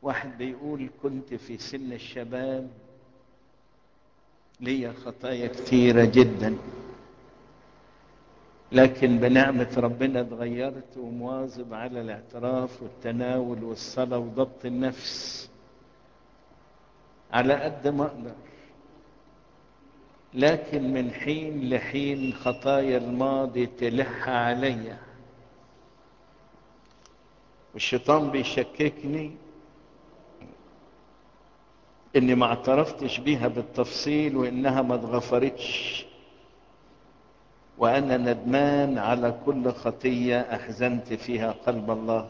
واحد بيقول كنت في سن الشباب لي خطايا كثيرة جدا لكن بنعمة ربنا اتغيرت ومواظب على الاعتراف والتناول والصلاة وضبط النفس على قد ما اقدر لكن من حين لحين خطايا الماضي تلح عليّ والشيطان بيشككني اني ما اعترفتش بيها بالتفصيل وانها ما اتغفرتش وانا ندمان على كل خطيه احزنت فيها قلب الله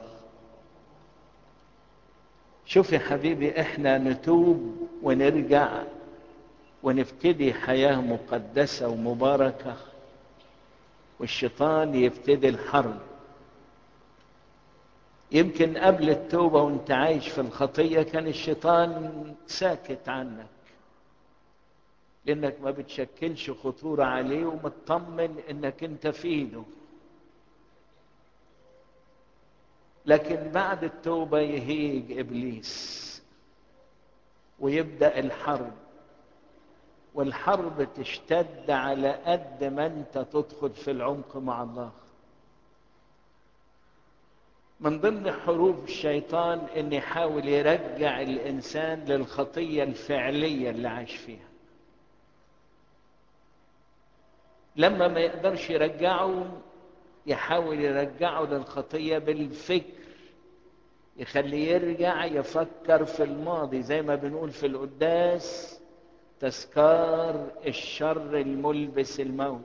شوف يا حبيبي احنا نتوب ونرجع ونبتدي حياه مقدسه ومباركه والشيطان يبتدي الحرب يمكن قبل التوبة وانت عايش في الخطية كان الشيطان ساكت عنك لانك ما بتشكلش خطورة عليه ومطمن انك انت في ايده لكن بعد التوبة يهيج ابليس ويبدأ الحرب والحرب تشتد على قد ما انت تدخل في العمق مع الله من ضمن حروب الشيطان ان يحاول يرجع الانسان للخطيه الفعليه اللي عاش فيها لما ما يقدرش يرجعه يحاول يرجعه للخطيه بالفكر يخليه يرجع يفكر في الماضي زي ما بنقول في القداس تذكار الشر الملبس الموت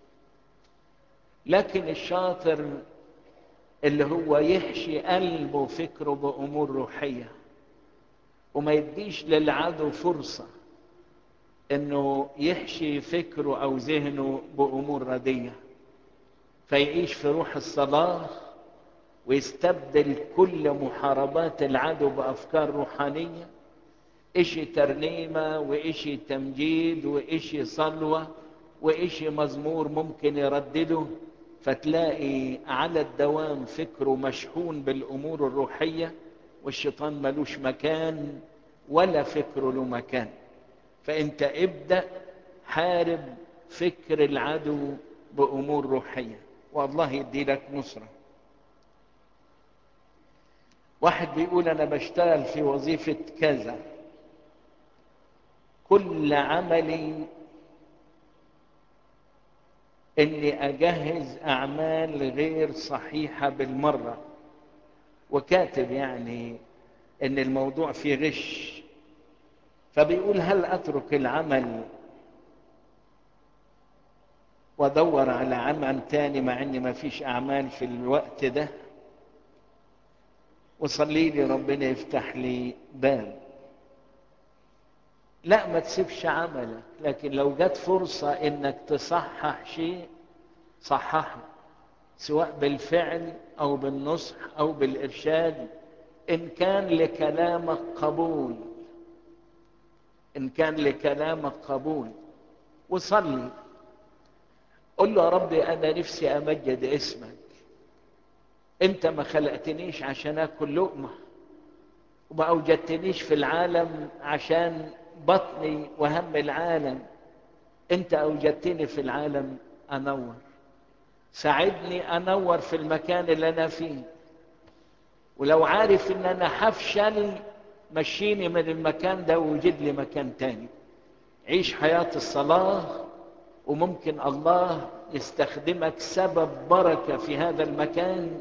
لكن الشاطر اللي هو يحشي قلبه وفكره بأمور روحية وما يديش للعدو فرصة انه يحشي فكره او ذهنه بأمور ردية فيعيش في روح الصلاة ويستبدل كل محاربات العدو بأفكار روحانية إشي ترنيمة وإشي تمجيد وإشي صلوة وإشي مزمور ممكن يردده فتلاقي على الدوام فكره مشحون بالامور الروحيه والشيطان ملوش مكان ولا فكره له مكان فانت ابدا حارب فكر العدو بامور روحيه والله يدي لك نصره واحد بيقول انا بشتغل في وظيفه كذا كل عملي اني اجهز اعمال غير صحيحه بالمره وكاتب يعني ان الموضوع فيه غش فبيقول هل اترك العمل وادور على عمل تاني مع اني ما فيش اعمال في الوقت ده وصلي لي ربنا يفتح لي باب لا ما تسيبش عملك لكن لو جت فرصة انك تصحح شيء صححه سواء بالفعل او بالنصح او بالارشاد ان كان لكلامك قبول ان كان لكلامك قبول وصلي قل له يا ربي انا نفسي امجد اسمك انت ما خلقتنيش عشان اكل لقمه وما اوجدتنيش في العالم عشان بطني وهم العالم انت اوجدتني في العالم انور ساعدني انور في المكان اللي انا فيه ولو عارف ان انا هفشل مشيني من المكان ده ووجد لي مكان تاني عيش حياة الصلاة وممكن الله يستخدمك سبب بركة في هذا المكان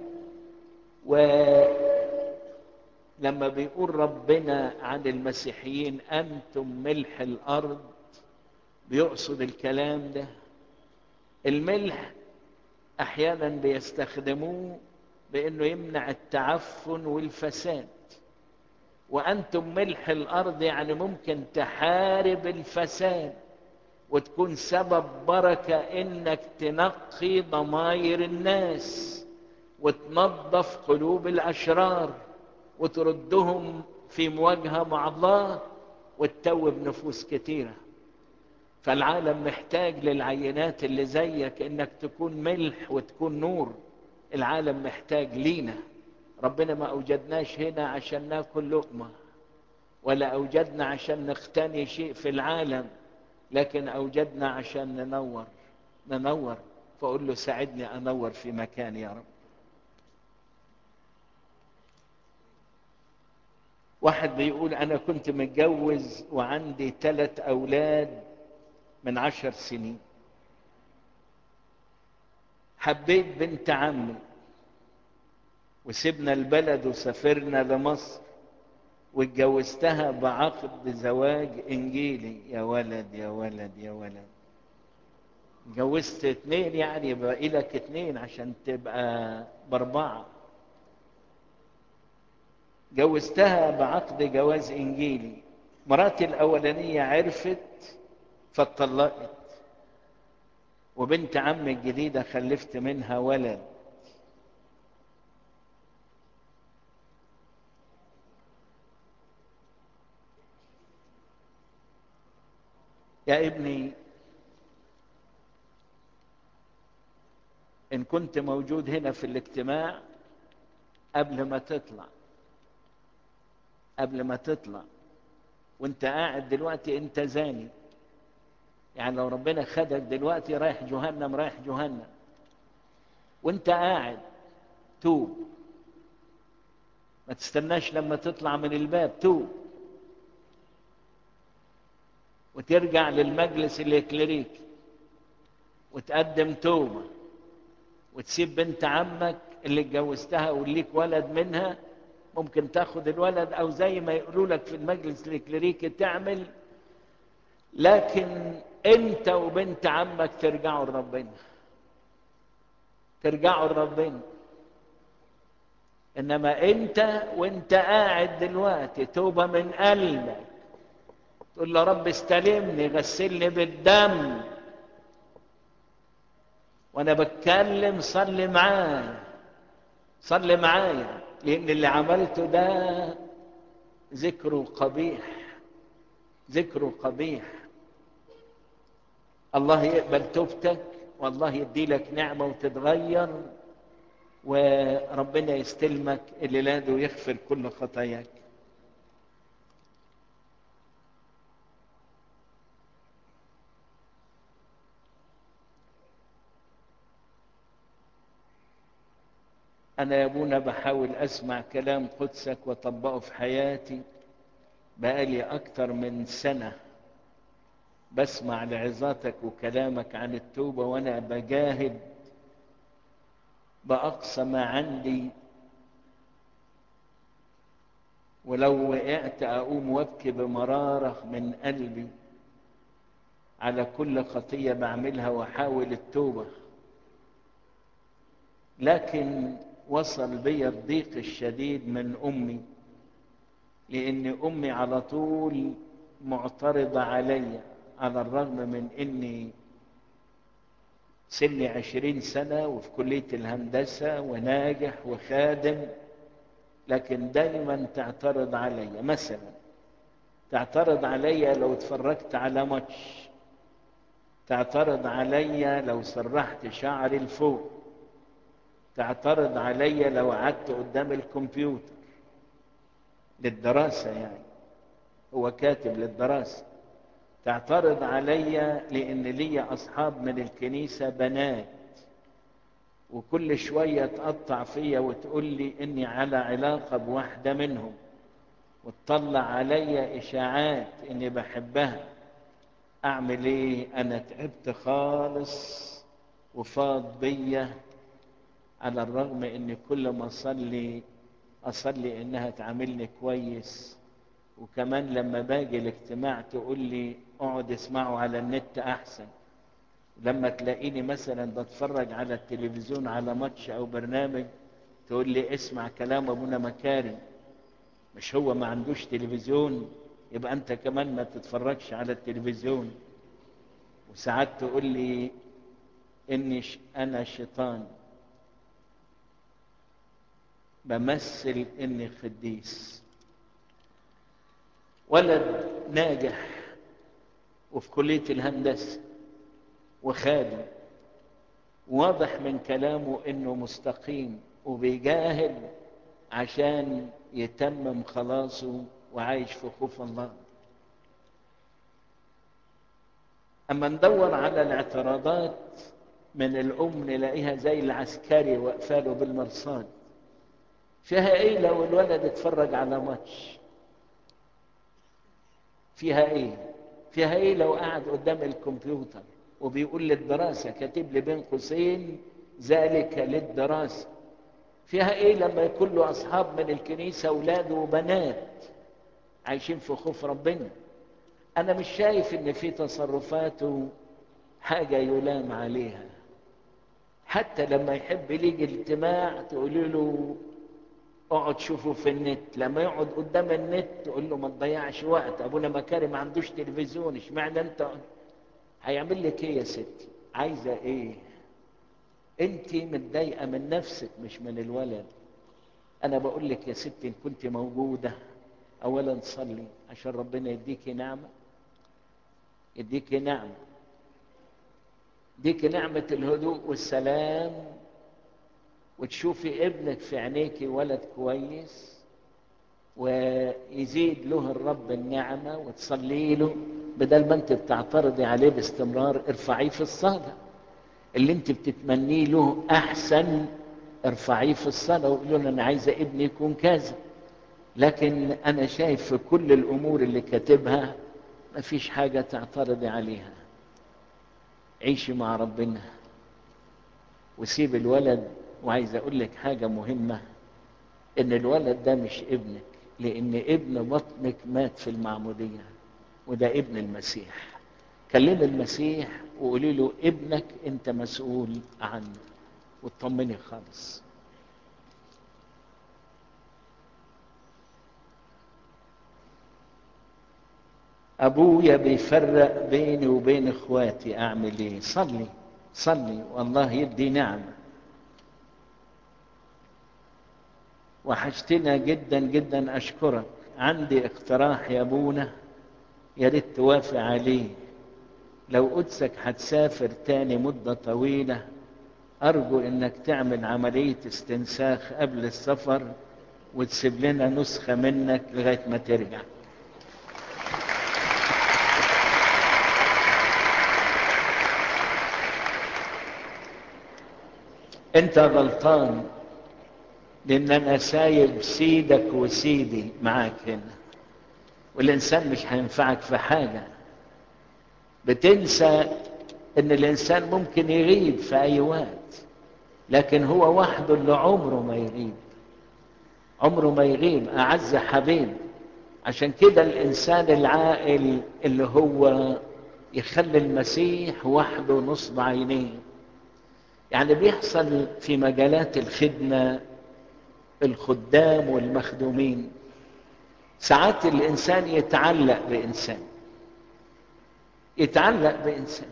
ولما بيقول ربنا عن المسيحيين أنتم ملح الأرض بيقصد الكلام ده الملح أحيانا بيستخدموه بأنه يمنع التعفن والفساد وأنتم ملح الأرض يعني ممكن تحارب الفساد وتكون سبب بركة إنك تنقي ضماير الناس وتنظف قلوب الأشرار وتردهم في مواجهة مع الله وتتوب نفوس كتيرة فالعالم محتاج للعينات اللي زيك إنك تكون ملح وتكون نور العالم محتاج لينا ربنا ما أوجدناش هنا عشان ناكل لقمة ولا أوجدنا عشان نقتني شيء في العالم لكن أوجدنا عشان ننور ننور فأقول له ساعدني أنور في مكان يا رب واحد بيقول أنا كنت متجوز وعندي ثلاث أولاد من عشر سنين حبيت بنت عمي وسبنا البلد وسافرنا لمصر واتجوزتها بعقد زواج انجيلي يا ولد يا ولد يا ولد اتجوزت اتنين يعني يبقى لك اتنين عشان تبقى باربعة جوزتها بعقد جواز انجيلي مراتي الاولانية عرفت فاتطلقت وبنت عمي الجديدة خلفت منها ولد يا ابني ان كنت موجود هنا في الاجتماع قبل ما تطلع قبل ما تطلع وانت قاعد دلوقتي انت زاني يعني لو ربنا خدك دلوقتي رايح جهنم رايح جهنم وانت قاعد توب ما تستناش لما تطلع من الباب توب وترجع للمجلس الإكليريكي وتقدم توبة وتسيب بنت عمك اللي اتجوزتها وليك ولد منها ممكن تاخد الولد او زي ما يقولوا لك في المجلس الإكليريكي تعمل لكن انت وبنت عمك ترجعوا لربنا ترجعوا لربنا انما انت وانت قاعد دلوقتي توبة من قلبك تقول له رب استلمني غسلني بالدم وانا بتكلم صلي معايا صلي معايا لان اللي عملته ده ذكره قبيح ذكره قبيح الله يقبل توبتك والله يدي لك نعمة وتتغير وربنا يستلمك الليلة دي ويغفر كل خطاياك أنا يا أبونا بحاول أسمع كلام قدسك وأطبقه في حياتي بقالي أكتر من سنة بسمع لعظاتك وكلامك عن التوبة وأنا بجاهد بأقصى ما عندي ولو وقعت أقوم وابكي بمرارة من قلبي على كل خطية بعملها وأحاول التوبة لكن وصل بي الضيق الشديد من أمي لأن أمي على طول معترضة علي على الرغم من أني سني عشرين سنة وفي كلية الهندسة وناجح وخادم لكن دايما تعترض علي مثلا تعترض علي لو اتفرجت على ماتش تعترض علي لو سرحت شعري لفوق تعترض علي لو قعدت قدام الكمبيوتر للدراسة يعني هو كاتب للدراسة تعترض علي لأن لي أصحاب من الكنيسة بنات وكل شوية تقطع فيا وتقول لي إني على علاقة بواحدة منهم وتطلع علي إشاعات إني بحبها أعمل إيه أنا تعبت خالص وفاض بيا على الرغم إن كل ما أصلي أصلي إنها تعاملني كويس وكمان لما باجي الاجتماع تقول لي اقعد اسمعه على النت أحسن لما تلاقيني مثلا بتفرج على التلفزيون على ماتش أو برنامج تقول لي اسمع كلام أبونا مكارم مش هو ما عندوش تلفزيون يبقى أنت كمان ما تتفرجش على التلفزيون وساعات تقول لي إني أنا شيطان بمثل إني قديس ولد ناجح وفي كلية الهندسة وخادم واضح من كلامه انه مستقيم وبيجاهد عشان يتمم خلاصه وعايش في خوف الله اما ندور على الاعتراضات من الام نلاقيها زي العسكري واقفاله بالمرصاد فيها ايه لو الولد اتفرج على ماتش فيها ايه فيها ايه لو قعد قدام الكمبيوتر وبيقول للدراسه كاتب لي بين قوسين ذلك للدراسه فيها ايه لما يكون له اصحاب من الكنيسه اولاد وبنات عايشين في خوف ربنا انا مش شايف ان في تصرفاته حاجه يلام عليها حتى لما يحب يجي اجتماع تقولي له اقعد شوفه في النت لما يقعد قدام النت تقول له ما تضيعش وقت ابونا مكاري ما عندوش تلفزيون اشمعنى انت هيعمل لك ايه يا ستي عايزه ايه انت متضايقه من نفسك مش من الولد انا بقول لك يا ستي ان كنت موجوده اولا صلي عشان ربنا يديكي نعمه يديكي نعمه يديكي نعمه الهدوء والسلام وتشوفي ابنك في عينيكي ولد كويس ويزيد له الرب النعمة وتصلي له بدل ما انت بتعترضي عليه باستمرار ارفعيه في الصلاة اللي انت بتتمنيه له احسن ارفعيه في الصلاة وقولوا له انا عايزة ابني يكون كذا لكن انا شايف في كل الامور اللي كاتبها مفيش حاجة تعترضي عليها عيشي مع ربنا وسيب الولد وعايز اقول لك حاجة مهمة ان الولد ده مش ابنك لان ابن بطنك مات في المعمودية وده ابن المسيح كلم المسيح وقولي له ابنك انت مسؤول عنه وتطمني خالص ابويا بيفرق بيني وبين اخواتي اعمل ايه صلي صلي والله يدي نعمه وحشتنا جدا جدا اشكرك عندي اقتراح يا ابونا يا ريت توافق عليه لو قدسك هتسافر تاني مدة طويلة أرجو إنك تعمل عملية استنساخ قبل السفر وتسيب لنا نسخة منك لغاية ما ترجع أنت غلطان لأن أنا سايب سيدك وسيدي معاك هنا والإنسان مش هينفعك في حاجة بتنسى ان الانسان ممكن يغيب في اي وقت لكن هو وحده اللي عمره ما يغيب عمره ما يغيب اعز حبيب عشان كده الانسان العاقل اللي هو يخلي المسيح وحده نصب عينيه يعني بيحصل في مجالات الخدمه الخدام والمخدومين ساعات الانسان يتعلق بانسان يتعلق بإنسان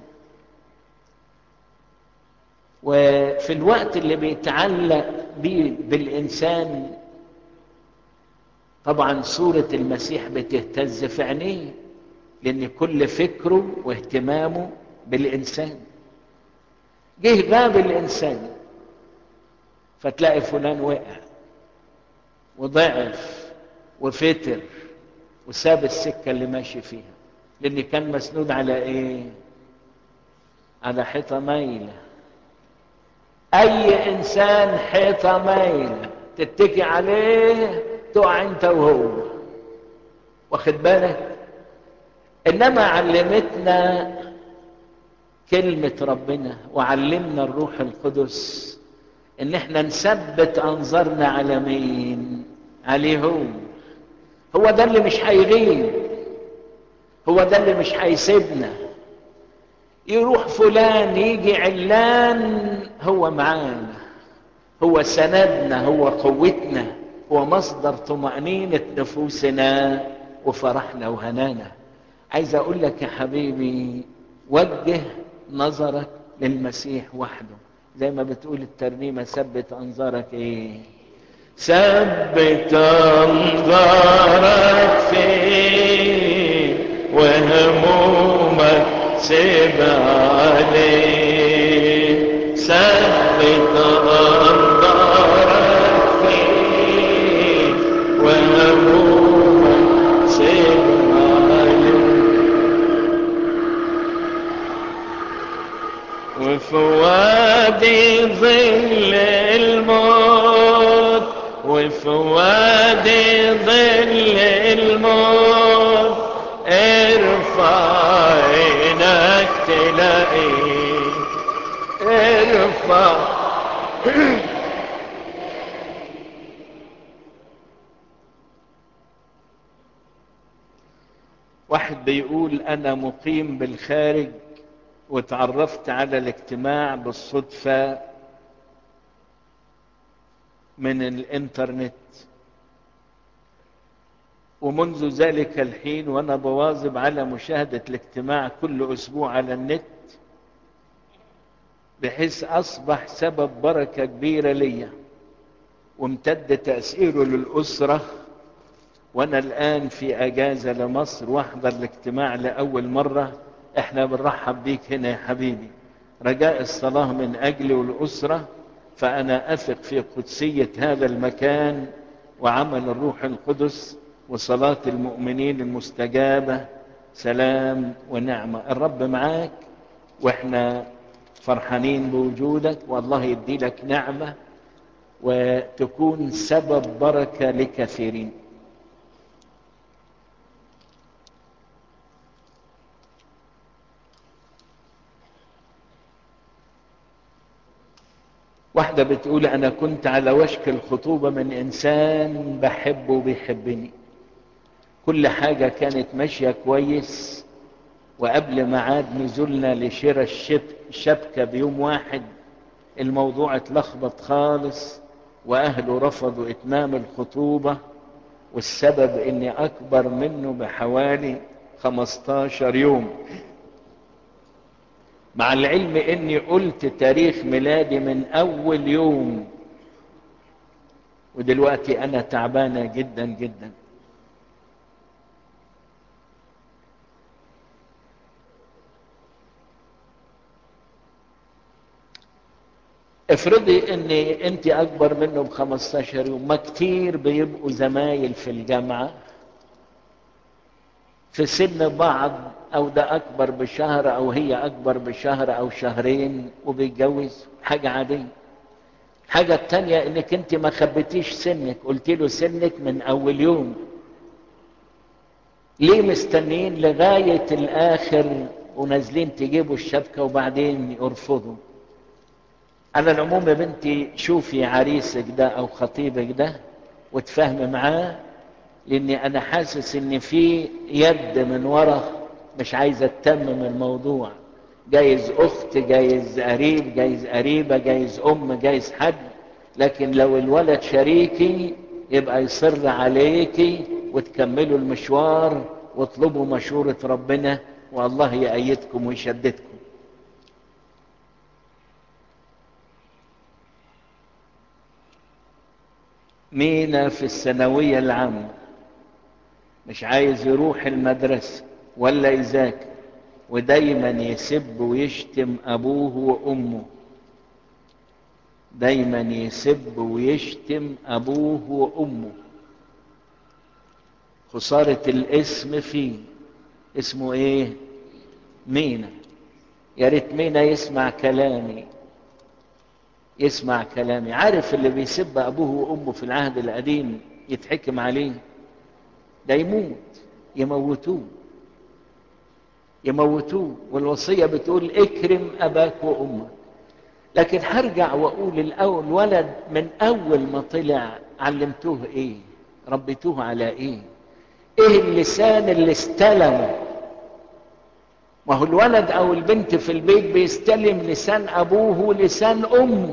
وفي الوقت اللي بيتعلق بيه بالإنسان طبعا صورة المسيح بتهتز في عينيه لأن كل فكره واهتمامه بالإنسان جه غاب الإنسان فتلاقي فلان وقع وضعف وفتر وساب السكة اللي ماشي فيها لان كان مسنود على ايه على حيطه مايله اي انسان حيطه مايله تتكي عليه تقع انت وهو واخد بالك انما علمتنا كلمه ربنا وعلمنا الروح القدس ان احنا نثبت انظارنا على مين عليه هو هو ده اللي مش هيغيب هو ده اللي مش هيسيبنا يروح فلان يجي علان هو معانا هو سندنا هو قوتنا هو مصدر طمأنينة نفوسنا وفرحنا وهنانا عايز اقول لك يا حبيبي وجه نظرك للمسيح وحده زي ما بتقول الترنيمة ثبت انظارك ايه ثبت انظارك فيه وهمومك سيب عليه ثبت انظارك فيه وفي وادي ظل الموت وفي وادي ظل الموت ارفع عينك تلاقيه ارفع واحد بيقول انا مقيم بالخارج وتعرفت على الاجتماع بالصدفة من الانترنت ومنذ ذلك الحين وانا بواظب على مشاهدة الاجتماع كل اسبوع على النت بحيث اصبح سبب بركة كبيرة ليا وامتد تأثيره للأسرة وانا الان في اجازة لمصر واحضر الاجتماع لأول مرة احنا بنرحب بيك هنا يا حبيبي رجاء الصلاة من اجلي والاسرة فانا اثق في قدسية هذا المكان وعمل الروح القدس وصلاة المؤمنين المستجابة سلام ونعمة الرب معاك واحنا فرحانين بوجودك والله يدي لك نعمة وتكون سبب بركة لكثيرين واحدة بتقول أنا كنت على وشك الخطوبة من إنسان بحبه وبيحبني كل حاجة كانت ماشية كويس وقبل ميعاد نزولنا لشراء الشبكة بيوم واحد الموضوع اتلخبط خالص وأهله رفضوا إتمام الخطوبة والسبب إني أكبر منه بحوالي 15 يوم مع العلم اني قلت تاريخ ميلادي من اول يوم ودلوقتي انا تعبانة جدا جدا افرضي ان انت اكبر منه ب 15 يوم ما كتير بيبقوا زمايل في الجامعة في سن بعض او ده اكبر بشهر او هي اكبر بشهر او شهرين وبيتجوز حاجة عادية حاجة التانية انك انت ما خبتيش سنك قلت له سنك من اول يوم ليه مستنيين لغاية الاخر ونازلين تجيبوا الشبكة وبعدين يرفضوا على العموم يا بنتي شوفي عريسك ده او خطيبك ده وتفهمي معاه لاني انا حاسس ان في يد من ورا مش عايزه تتمم الموضوع جايز اخت جايز قريب جايز قريبه جايز ام جايز حد لكن لو الولد شريكي يبقى يصر عليكي وتكملوا المشوار واطلبوا مشورة ربنا والله يأيدكم ويشددكم مينا في الثانوية العامة مش عايز يروح المدرسة ولا يذاكر ودايما يسب ويشتم أبوه وأمه دايما يسب ويشتم أبوه وأمه خسارة الاسم فيه اسمه ايه مينا يا ريت مينا يسمع كلامي يسمع كلامي عارف اللي بيسب ابوه وامه في العهد القديم يتحكم عليه ده يموت يموتوه يموتوه والوصيه بتقول اكرم اباك وامك لكن هرجع واقول الاول ولد من اول ما طلع علمتوه ايه ربيتوه على ايه ايه اللسان اللي استلمه ما هو الولد او البنت في البيت بيستلم لسان ابوه ولسان امه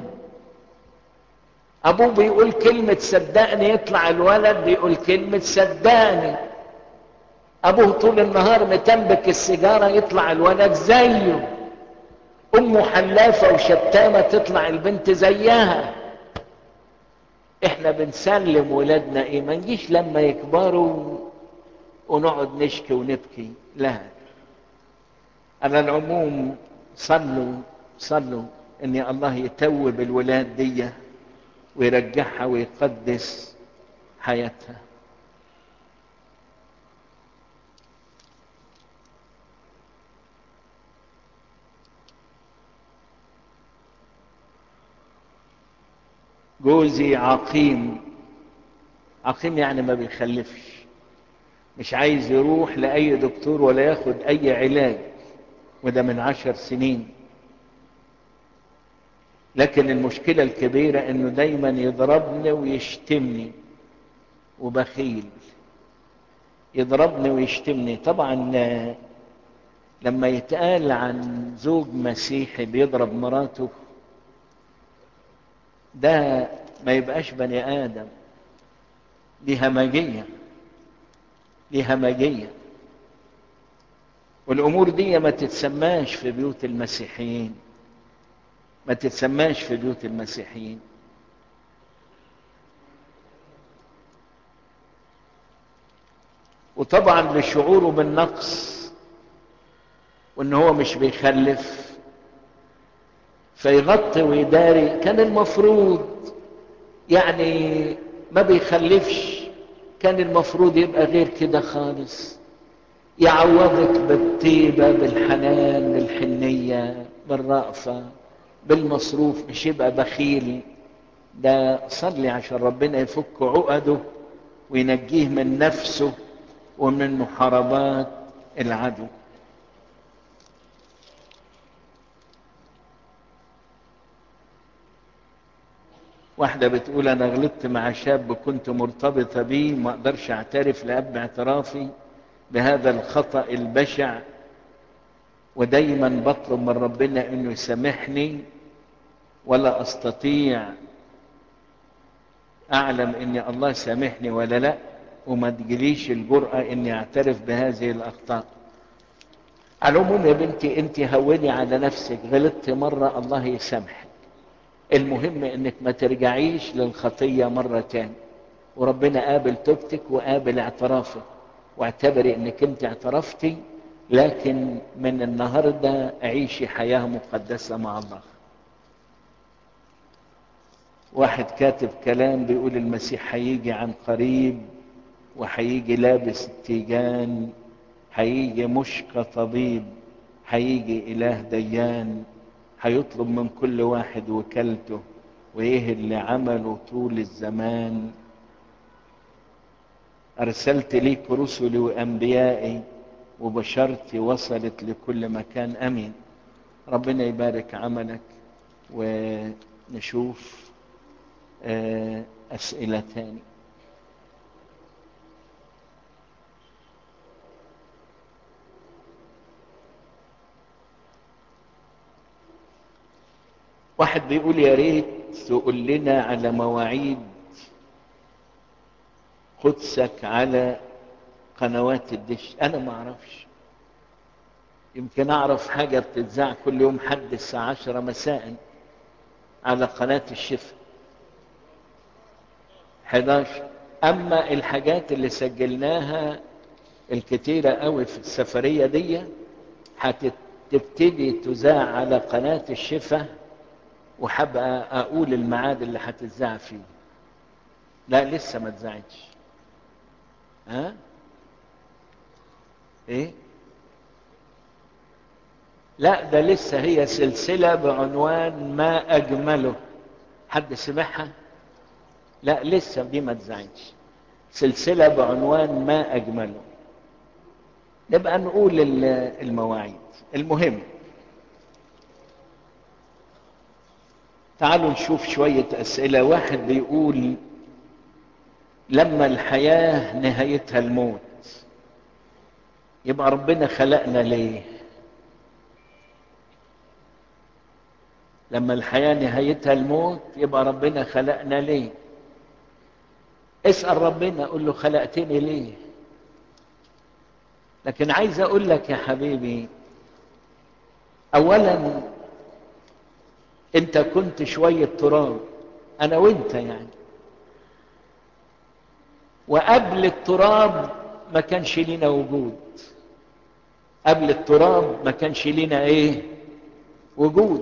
ابوه بيقول كلمة صدقني يطلع الولد بيقول كلمة صدقني ابوه طول النهار متنبك السيجارة يطلع الولد زيه امه حلافة وشتامة تطلع البنت زيها احنا بنسلم ولادنا ايه ما نجيش لما يكبروا ونقعد نشكي ونبكي لا على العموم صلوا صلوا ان الله يتوب الولاد دي ويرجعها ويقدس حياتها جوزي عقيم عقيم يعني ما بيخلفش مش عايز يروح لأي دكتور ولا ياخد أي علاج وده من عشر سنين لكن المشكلة الكبيرة انه دايما يضربني ويشتمني وبخيل يضربني ويشتمني طبعا لما يتقال عن زوج مسيحي بيضرب مراته ده ما يبقاش بني ادم دي همجيه دي همجيه والامور دي ما تتسماش في بيوت المسيحيين ما تتسماش في بيوت المسيحيين وطبعا لشعوره بالنقص وان هو مش بيخلف فيغطي ويداري كان المفروض يعني ما بيخلفش كان المفروض يبقى غير كده خالص يعوضك بالطيبة بالحنان بالحنية بالرأفة بالمصروف مش يبقى بخيل ده صلي عشان ربنا يفك عقده وينجيه من نفسه ومن محاربات العدو واحدة بتقول أنا غلطت مع شاب كنت مرتبطة بيه ما أقدرش أعترف لأب اعترافي بهذا الخطأ البشع ودايما بطلب من ربنا انه يسامحني ولا استطيع اعلم ان الله سامحني ولا لا وما تجليش الجرأة اني اعترف بهذه الاخطاء على العموم يا بنتي انت هوني على نفسك غلطت مرة الله يسامحك المهم انك ما ترجعيش للخطية مرة تاني وربنا قابل توبتك وقابل اعترافك واعتبري انك انت اعترفتي لكن من النهاردة عيشي حياة مقدسة مع الله واحد كاتب كلام بيقول المسيح هيجي عن قريب وهيجي لابس التيجان هيجي مش كطبيب هيجي إله ديان هيطلب من كل واحد وكالته وإيه اللي عمله طول الزمان أرسلت ليك رسلي وأنبيائي وبشرتي وصلت لكل مكان أمين ربنا يبارك عملك ونشوف أسئلة تاني واحد بيقول يا ريت تقول لنا على مواعيد قدسك على قنوات الدش انا ما اعرفش يمكن اعرف حاجة بتتذاع كل يوم حد الساعة عشرة مساء على قناة الشفا 11 اما الحاجات اللي سجلناها الكتيرة قوي في السفرية دي هتبتدي تذاع على قناة الشفا وحبقى اقول الميعاد اللي هتتذاع فيه لا لسه ما اتذاعتش ها ايه لا ده لسه هي سلسلة بعنوان ما اجمله حد سمعها لا لسه دي ما اتذاعتش سلسلة بعنوان ما اجمله نبقى نقول المواعيد المهم تعالوا نشوف شوية أسئلة واحد بيقول لما الحياة نهايتها الموت يبقى ربنا خلقنا ليه لما الحياة نهايتها الموت يبقى ربنا خلقنا ليه اسأل ربنا قول له خلقتني ليه لكن عايز اقول لك يا حبيبي اولا انت كنت شوية تراب انا وانت يعني وقبل التراب ما كانش لنا وجود قبل التراب ما كانش لنا ايه وجود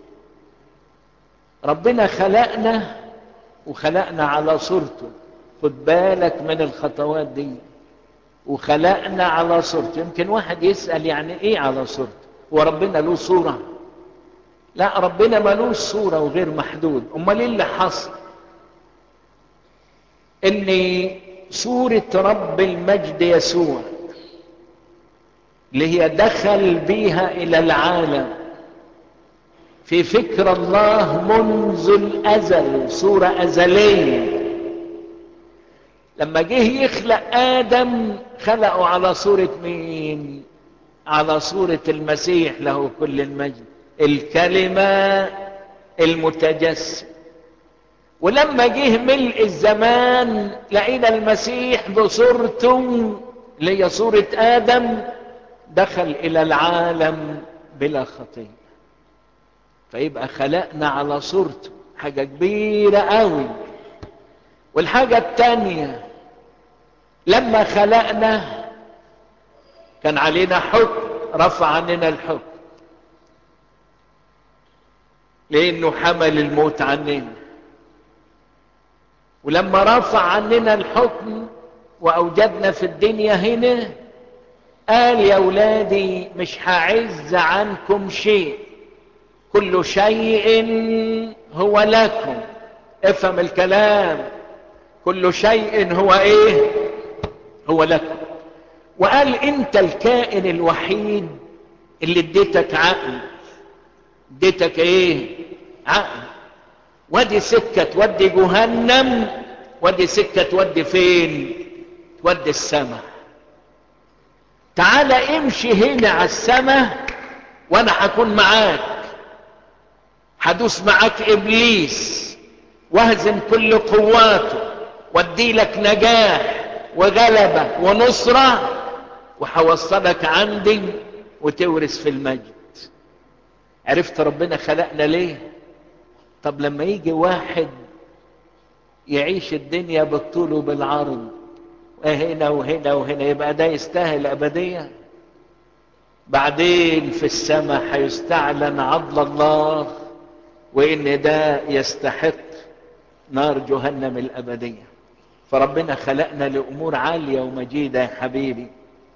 ربنا خلقنا وخلقنا على صورته خد بالك من الخطوات دي وخلقنا على صورته يمكن واحد يسأل يعني ايه على صورته وربنا له صورة لا ربنا ملوش صورة وغير محدود امال ايه اللي حصل ان صورة رب المجد يسوع اللي هي دخل بيها الى العالم في فكر الله منذ الازل صورة ازلية لما جه يخلق ادم خلقه على صورة مين على صورة المسيح له كل المجد الكلمة المتجسد ولما جه ملء الزمان لقينا المسيح بصورته اللي هي صورة آدم دخل إلى العالم بلا خطية فيبقى خلقنا على صورته حاجة كبيرة قوي والحاجة التانية لما خلقنا كان علينا حكم رفع عننا الحكم لانه حمل الموت عننا ولما رفع عننا الحكم واوجدنا في الدنيا هنا قال يا ولادي مش هعز عنكم شيء كل شيء هو لكم افهم الكلام كل شيء هو ايه هو لكم وقال انت الكائن الوحيد اللي اديتك عقل اديتك ايه عقل ودي سكة تودي جهنم ودي سكة تودي فين تودي السماء تعال امشي هنا على السماء وانا هكون معاك هدوس معاك ابليس واهزم كل قواته وادي لك نجاح وغلبة ونصرة وهوصلك عندي وتورث في المجد عرفت ربنا خلقنا ليه طب لما يجي واحد يعيش الدنيا بالطول وبالعرض هنا وهنا وهنا يبقى ده يستاهل أبدية بعدين في السماء هيستعلن عدل الله وإن ده يستحق نار جهنم الأبدية فربنا خلقنا لأمور عالية ومجيدة يا حبيبي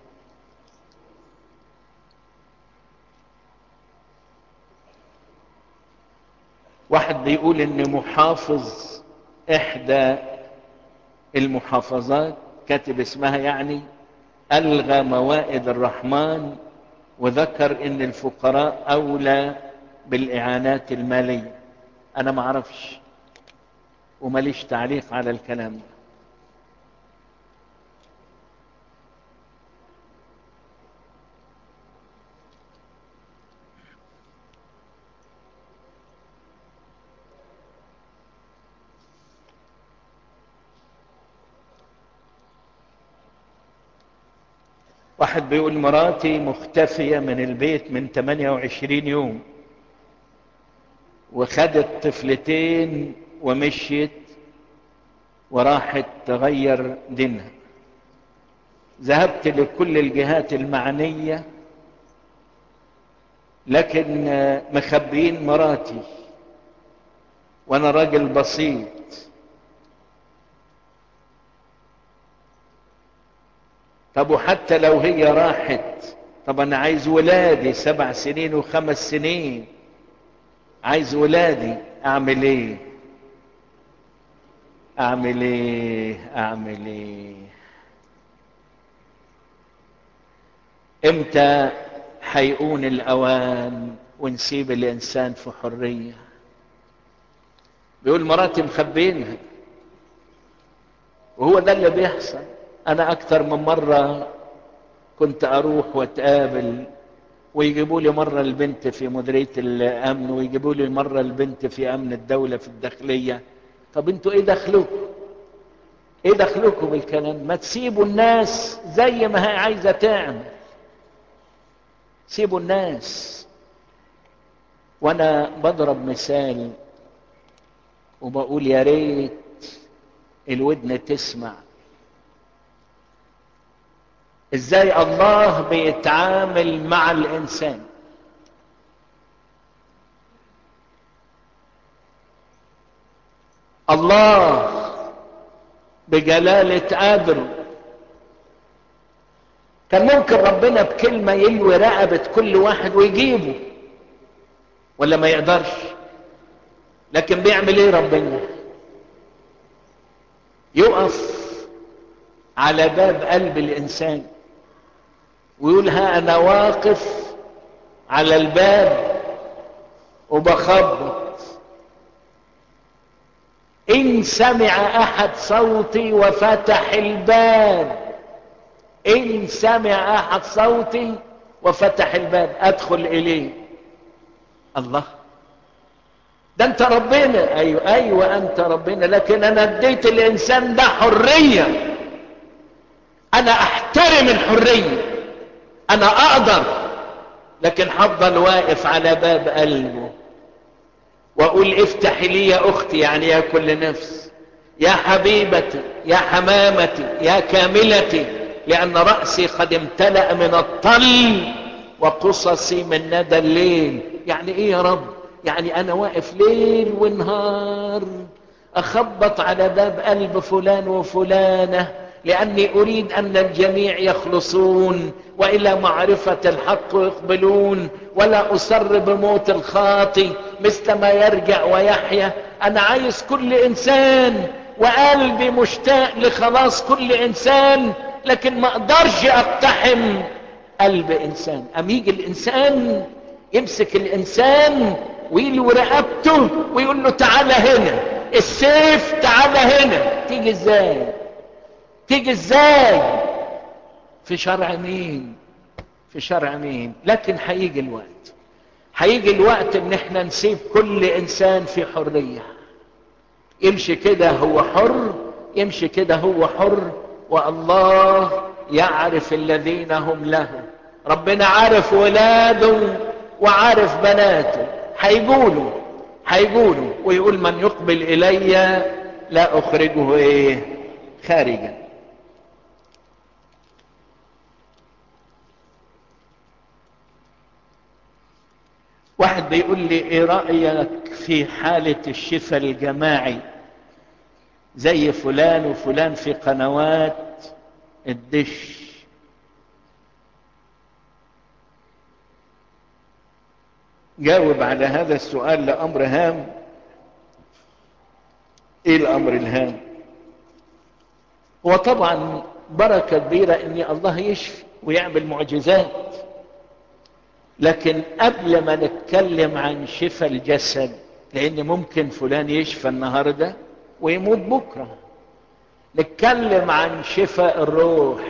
واحد بيقول ان محافظ احدى المحافظات كاتب اسمها يعني الغى موائد الرحمن وذكر ان الفقراء اولى بالاعانات الماليه انا ما اعرفش وماليش تعليق على الكلام ده واحد بيقول مراتي مختفية من البيت من 28 يوم وخدت طفلتين ومشيت وراحت تغير دينها ذهبت لكل الجهات المعنية لكن مخبيين مراتي وانا راجل بسيط طب وحتى لو هي راحت طب انا عايز ولادي سبع سنين وخمس سنين عايز ولادي اعمل ايه اعمل ايه اعمل ايه امتى حيقون الاوان ونسيب الانسان في حريه بيقول مراتي مخبينها وهو ده اللي بيحصل انا اكتر من مرة كنت اروح واتقابل ويجيبوا لي مرة البنت في مديرية الامن ويجيبوا لي مرة البنت في امن الدولة في الداخلية طب انتوا ايه دخلكم ايه دخلكم بالكلام ما تسيبوا الناس زي ما هي عايزة تعمل سيبوا الناس وانا بضرب مثال وبقول يا ريت الودن تسمع ازاي الله بيتعامل مع الانسان الله بجلالة قدره كان ممكن ربنا بكلمة يلوي رقبة كل واحد ويجيبه ولا ما يقدرش لكن بيعمل ايه ربنا يقف على باب قلب الانسان ويقول ها انا واقف على الباب وبخبط ان سمع احد صوتي وفتح الباب ان سمع احد صوتي وفتح الباب ادخل اليه الله ده انت ربنا ايوه ايوه انت ربنا لكن انا اديت الانسان ده حريه انا احترم الحريه انا اقدر لكن هفضل واقف على باب قلبه واقول افتحي لي يا اختي يعني يا كل نفس يا حبيبتي يا حمامتي يا كاملتي لان راسي قد امتلا من الطل وقصصي من ندى الليل يعني ايه يا رب يعني انا واقف ليل ونهار اخبط على باب قلب فلان وفلانه لاني اريد ان الجميع يخلصون والى معرفه الحق يقبلون ولا اسر بموت الخاطي مثل ما يرجع ويحيا انا عايز كل انسان وقلبي مشتاق لخلاص كل انسان لكن ما اقدرش اقتحم قلب انسان ام يجي الانسان يمسك الانسان ويلوي رقبته ويقول له تعالى هنا السيف تعالى هنا تيجي ازاي تيجي ازاي في شرع مين في شرع مين لكن هيجي الوقت هيجي الوقت ان احنا نسيب كل انسان في حرية يمشي كده هو حر يمشي كده هو حر والله يعرف الذين هم له ربنا عارف ولاده وعارف بناته هيقولوا هيقولوا ويقول من يقبل الي لا اخرجه ايه خارجا واحد بيقول لي ايه رأيك في حالة الشفاء الجماعي زي فلان وفلان في قنوات الدش جاوب على هذا السؤال لأمر هام ايه الامر الهام هو طبعا بركة كبيرة ان الله يشفي ويعمل معجزات لكن قبل ما نتكلم عن شفاء الجسد لان ممكن فلان يشفى النهارده ويموت بكره نتكلم عن شفاء الروح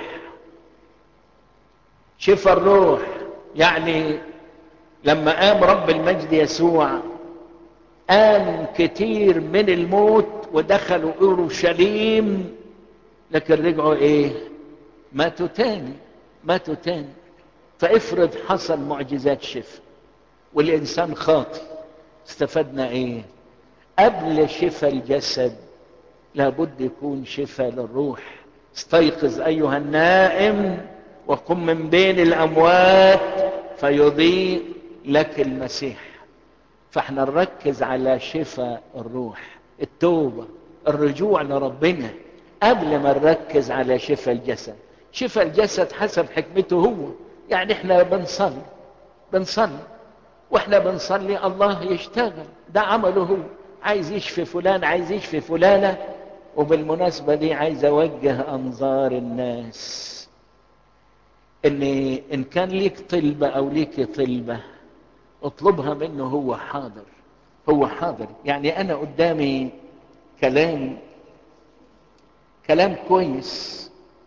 شفاء الروح يعني لما قام رب المجد يسوع قام كتير من الموت ودخلوا اورشليم لكن رجعوا ايه ماتوا تاني ماتوا تاني فافرض حصل معجزات شفاء والانسان خاطئ استفدنا ايه قبل شفاء الجسد لابد يكون شفاء للروح استيقظ ايها النائم وقم من بين الاموات فيضيء لك المسيح فاحنا نركز على شفاء الروح التوبة الرجوع لربنا قبل ما نركز على شفاء الجسد شفاء الجسد حسب حكمته هو يعني احنا بنصلي بنصلي واحنا بنصلي الله يشتغل ده عمله هو عايز يشفي فلان عايز يشفي فلانة وبالمناسبة دي عايز اوجه انظار الناس ان ان كان ليك طلبة او ليك طلبة اطلبها منه هو حاضر هو حاضر يعني انا قدامي كلام كلام كويس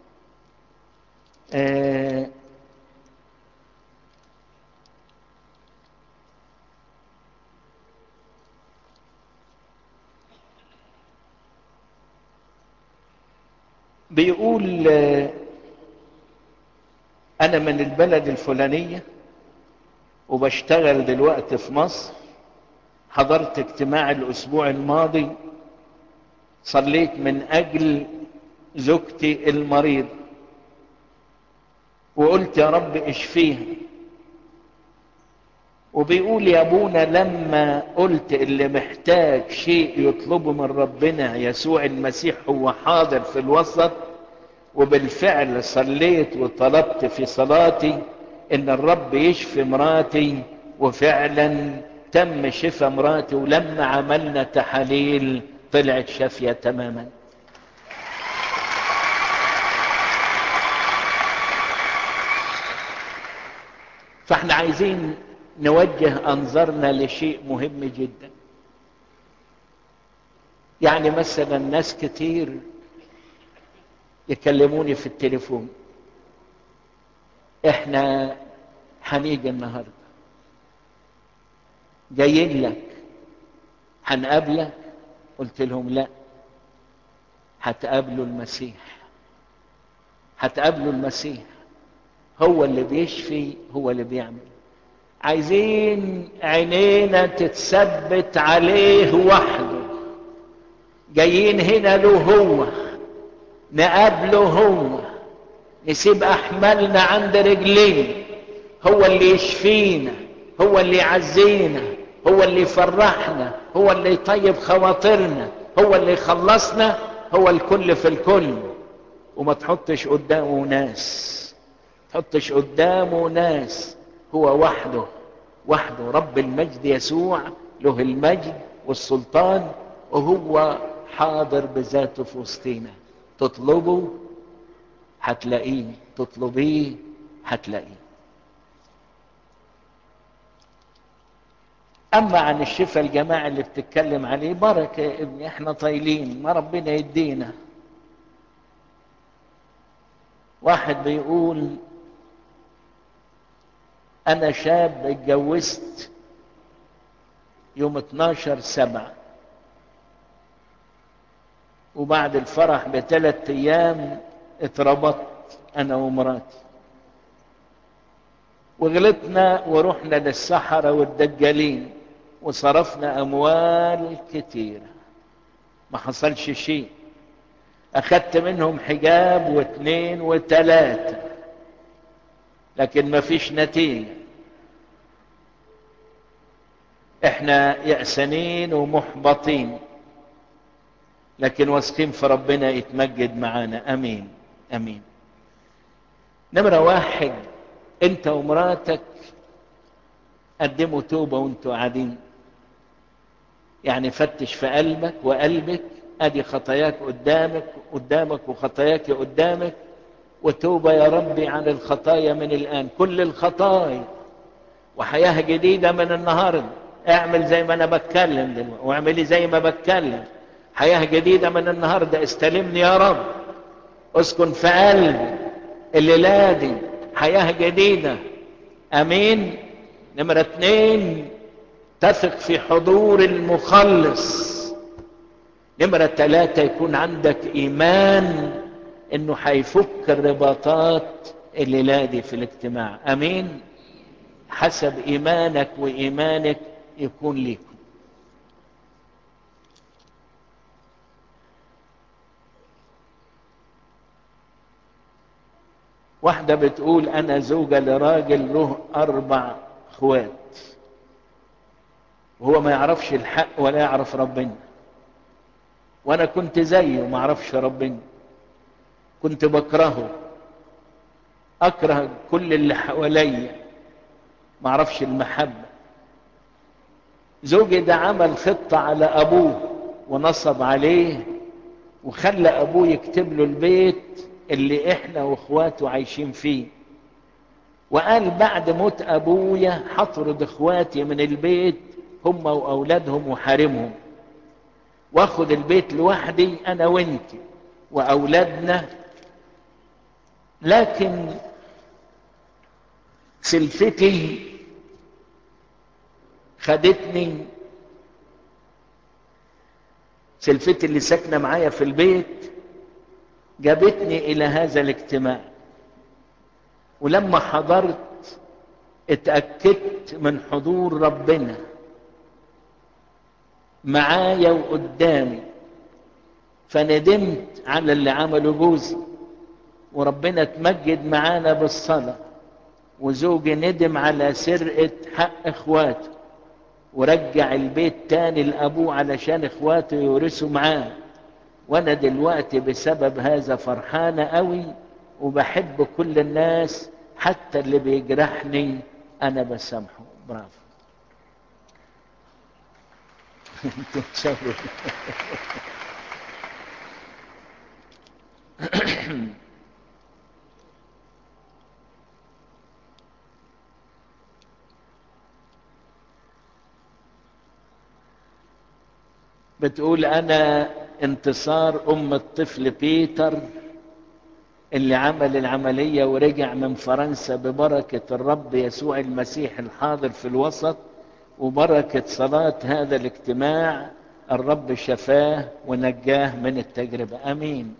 آه بيقول انا من البلد الفلانية وبشتغل دلوقتي في مصر حضرت اجتماع الاسبوع الماضي صليت من اجل زوجتي المريض وقلت يا رب اشفيها وبيقول يا ابونا لما قلت اللي محتاج شيء يطلبه من ربنا يسوع المسيح هو حاضر في الوسط وبالفعل صليت وطلبت في صلاتي ان الرب يشفي مراتي وفعلا تم شفاء مراتي ولما عملنا تحاليل طلعت شافية تماما فاحنا عايزين نوجه انظارنا لشيء مهم جدا يعني مثلا ناس كتير يكلموني في التليفون احنا هنيجي النهارده جايين لك هنقابلك قلت لهم لا هتقابلوا المسيح هتقابلوا المسيح هو اللي بيشفي هو اللي بيعمل عايزين عينينا تتثبت عليه وحده جايين هنا له هو نقابله هو نسيب احمالنا عند رجليه هو اللي يشفينا هو اللي يعزينا هو اللي يفرحنا هو اللي يطيب خواطرنا هو اللي يخلصنا هو الكل في الكل وما تحطش قدامه ناس تحطش قدامه ناس هو وحده وحده رب المجد يسوع له المجد والسلطان وهو حاضر بذاته في وسطينا تطلبه هتلاقيه تطلبيه هتلاقيه اما عن الشفاء الجماعي اللي بتتكلم عليه بركه يا ابني احنا طايلين ما ربنا يدينا واحد بيقول انا شاب اتجوزت يوم 12 سبعة وبعد الفرح بثلاث ايام اتربطت انا ومراتي وغلطنا ورحنا للسحرة والدجالين وصرفنا اموال كتيرة ما حصلش شيء اخدت منهم حجاب واثنين وثلاثة لكن ما فيش نتيجة احنا يأسانين ومحبطين لكن واثقين في ربنا يتمجد معانا امين امين نمرة واحد انت ومراتك قدموا توبة وانتوا قاعدين يعني فتش في قلبك وقلبك ادي خطاياك قدامك قدامك وخطاياك قدامك وتوبة يا ربي عن الخطايا من الآن كل الخطايا وحياة جديدة من النهاردة اعمل زي ما انا بتكلم دلوقتي واعملي زي ما بتكلم حياة جديدة من النهاردة استلمني يا رب اسكن في قلبي الليلة دي حياة جديدة امين نمرة اتنين تثق في حضور المخلص نمرة ثلاثة يكون عندك ايمان انه هيفك الرباطات الليلة دي في الاجتماع امين حسب ايمانك وايمانك يكون ليكم واحدة بتقول انا زوجة لراجل له اربع اخوات وهو ما يعرفش الحق ولا يعرف ربنا وانا كنت زيه ما اعرفش ربنا كنت بكرهه اكره كل اللي حواليا ما اعرفش المحبة زوجي ده عمل خطة على ابوه ونصب عليه وخلى ابوه يكتب له البيت اللي احنا واخواته عايشين فيه وقال بعد موت ابويا هطرد اخواتي من البيت هم واولادهم وحارمهم واخد البيت لوحدي انا وانت واولادنا لكن سلفتي خدتني سلفتي اللي ساكنه معايا في البيت جابتني الى هذا الاجتماع ولما حضرت اتاكدت من حضور ربنا معايا وقدامي فندمت على اللي عمله جوزي وربنا تمجد معانا بالصلاة وزوجي ندم على سرقة حق اخواته ورجع البيت تاني لأبوه علشان اخواته يورثوا معاه وانا دلوقتي بسبب هذا فرحانة قوي وبحب كل الناس حتى اللي بيجرحني انا بسامحه برافو انتوا تشاوروا بتقول انا انتصار ام الطفل بيتر اللي عمل العملية ورجع من فرنسا ببركة الرب يسوع المسيح الحاضر في الوسط وبركة صلاة هذا الاجتماع الرب شفاه ونجاه من التجربة امين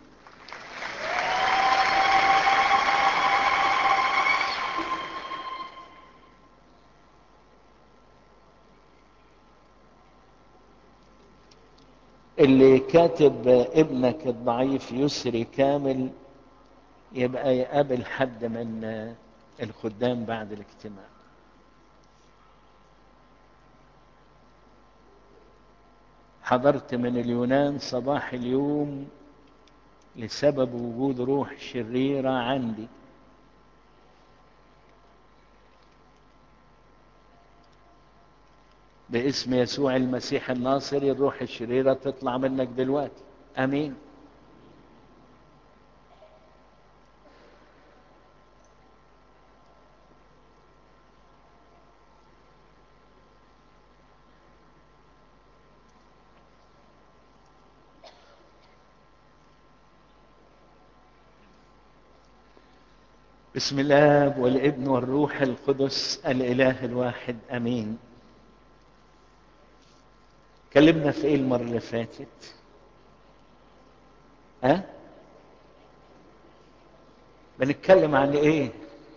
اللي كاتب ابنك الضعيف يسري كامل يبقى يقابل حد من الخدام بعد الاجتماع حضرت من اليونان صباح اليوم لسبب وجود روح شريرة عندي باسم يسوع المسيح الناصري الروح الشريرة تطلع منك دلوقتي امين بسم الله والابن والروح القدس الاله الواحد امين كلمنا في ايه المره اللي فاتت ها أه؟ بنتكلم عن ايه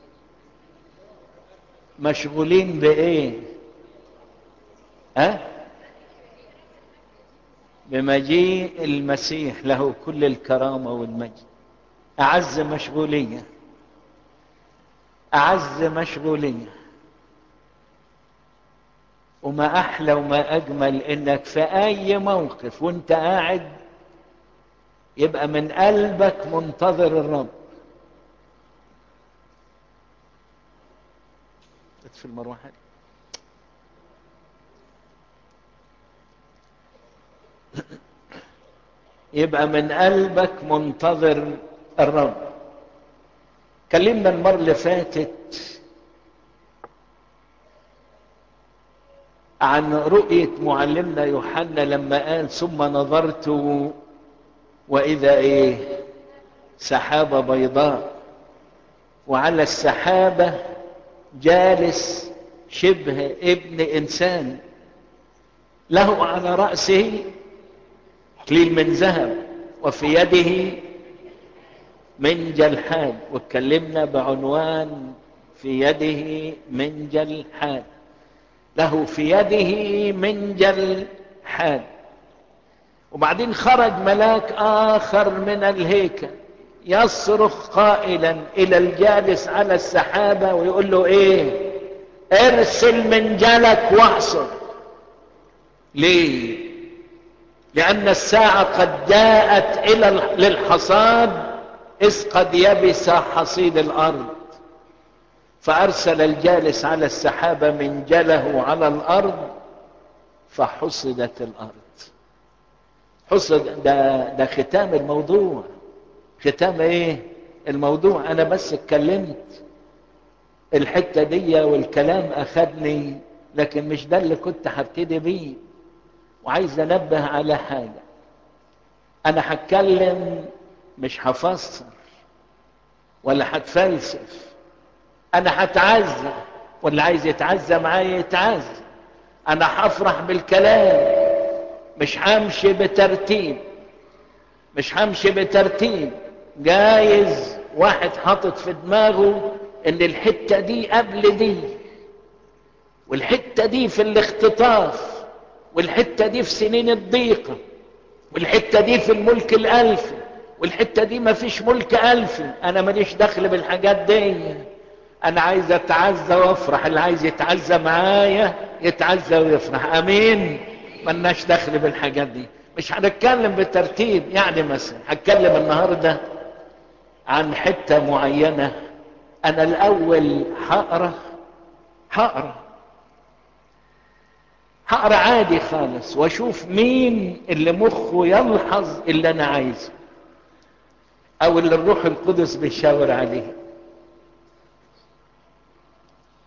مشغولين بايه ها أه؟ بمجيء المسيح له كل الكرامه والمجد اعز مشغوليه أعز مشغولية وما أحلى وما أجمل إنك في أي موقف وأنت قاعد يبقى من قلبك منتظر الرب في المروحة يبقى من قلبك منتظر الرب كلمنا المرة اللي فاتت عن رؤية معلمنا يوحنا لما قال ثم نظرت وإذا إيه سحابة بيضاء وعلى السحابة جالس شبه ابن إنسان له على رأسه كليل من ذهب وفي يده منجل حاد واتكلمنا بعنوان في يده منجل حاد له في يده منجل حاد وبعدين خرج ملاك آخر من الهيكل يصرخ قائلا إلى الجالس على السحابة ويقول له إيه ارسل منجلك واعصر ليه لأن الساعة قد جاءت إلى للحصاد إذ قد يبس حصيد الأرض فأرسل الجالس على السحابة منجله على الأرض فحصدت الأرض حصد ده, ده ختام الموضوع ختام ايه الموضوع انا بس اتكلمت الحتة دي والكلام اخدني لكن مش ده اللي كنت هبتدي بيه وعايز انبه على حاجة انا هتكلم مش هفسر ولا هتفلسف انا هتعزى واللي عايز يتعزى معايا يتعزى انا هفرح بالكلام مش همشي بترتيب مش همشي بترتيب جايز واحد حاطط في دماغه ان الحتة دي قبل دي والحتة دي في الاختطاف والحتة دي في سنين الضيقة والحتة دي في الملك الالفي والحتة دي ما فيش ملك الفي انا ماليش دخل بالحاجات دي انا عايز اتعزى وافرح اللي عايز يتعزى معايا يتعزى ويفرح امين ملناش دخل بالحاجات دي مش هنتكلم بترتيب يعني مثلا هتكلم النهاردة عن حتة معينة انا الاول هقرا هقرا هقرا عادي خالص واشوف مين اللي مخه يلحظ اللي انا عايزه او اللي الروح القدس بيشاور عليه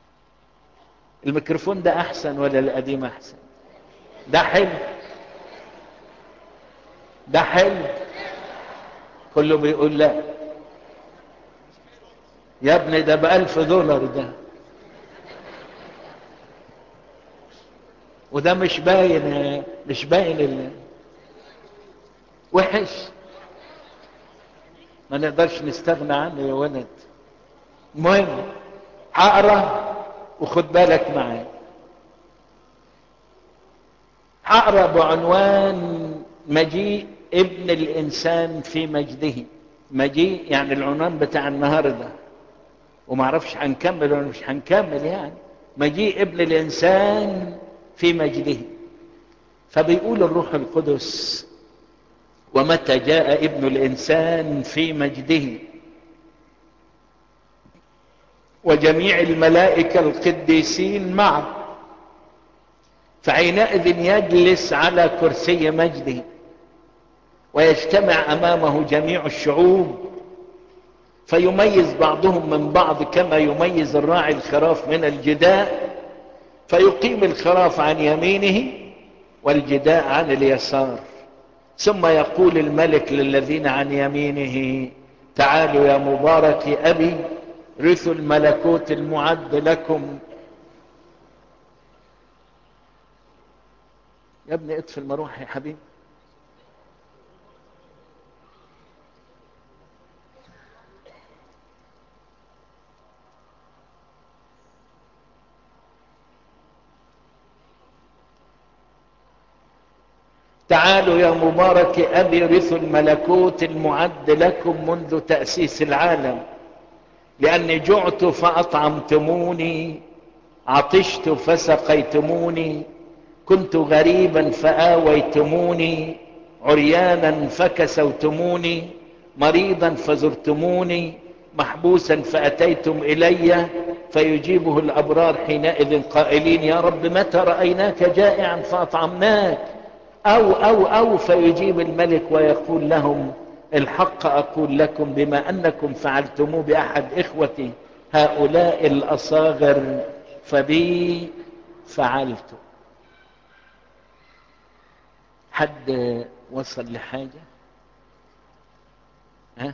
الميكروفون ده احسن ولا القديم احسن ده حلو ده حلو كله بيقول لا يا ابني ده بألف دولار ده وده مش باين مش باين ال... وحش ما نقدرش نستغنى عنه يا ولد المهم هقرا وخد بالك معايا هقرا بعنوان مجيء ابن الانسان في مجده مجيء يعني العنوان بتاع النهارده وما اعرفش هنكمل ولا مش هنكمل يعني مجيء ابن الانسان في مجده فبيقول الروح القدس ومتى جاء ابن الانسان في مجده وجميع الملائكه القديسين معه فحينئذ يجلس على كرسي مجده ويجتمع امامه جميع الشعوب فيميز بعضهم من بعض كما يميز الراعي الخراف من الجداء فيقيم الخراف عن يمينه والجداء عن اليسار ثم يقول الملك للذين عن يمينه تعالوا يا مبارك ابي رثوا الملكوت المعد لكم يا ابني اطفي المروحه يا حبيبي تعالوا يا مبارك أبي رثوا الملكوت المعد لكم منذ تأسيس العالم لأني جعت فأطعمتموني عطشت فسقيتموني كنت غريبا فآويتموني عريانا فكسوتموني مريضا فزرتموني محبوسا فأتيتم إلي فيجيبه الأبرار حينئذ قائلين يا رب متى رأيناك جائعا فأطعمناك أو أو أو فيجيب الملك ويقول لهم الحق أقول لكم بما أنكم فعلتموه بأحد إخوتي هؤلاء الأصاغر فبي فعلت حد وصل لحاجة ها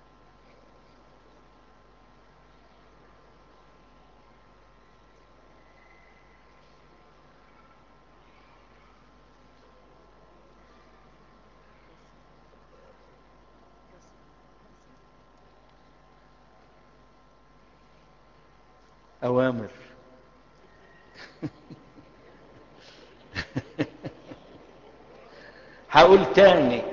أوامر هقول تاني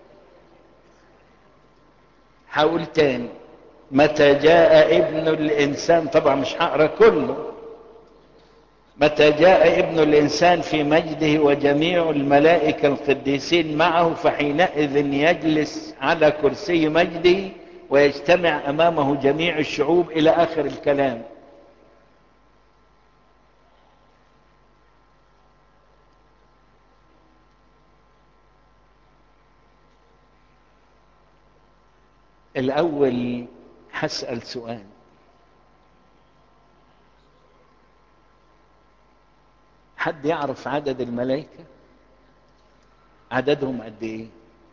هقول تاني متى جاء ابن الإنسان طبعا مش هقرا كله متى جاء ابن الإنسان في مجده وجميع الملائكة القديسين معه فحينئذ يجلس على كرسي مجده ويجتمع أمامه جميع الشعوب إلى آخر الكلام الأول هسأل سؤال حد يعرف عدد الملائكة عددهم قد ايه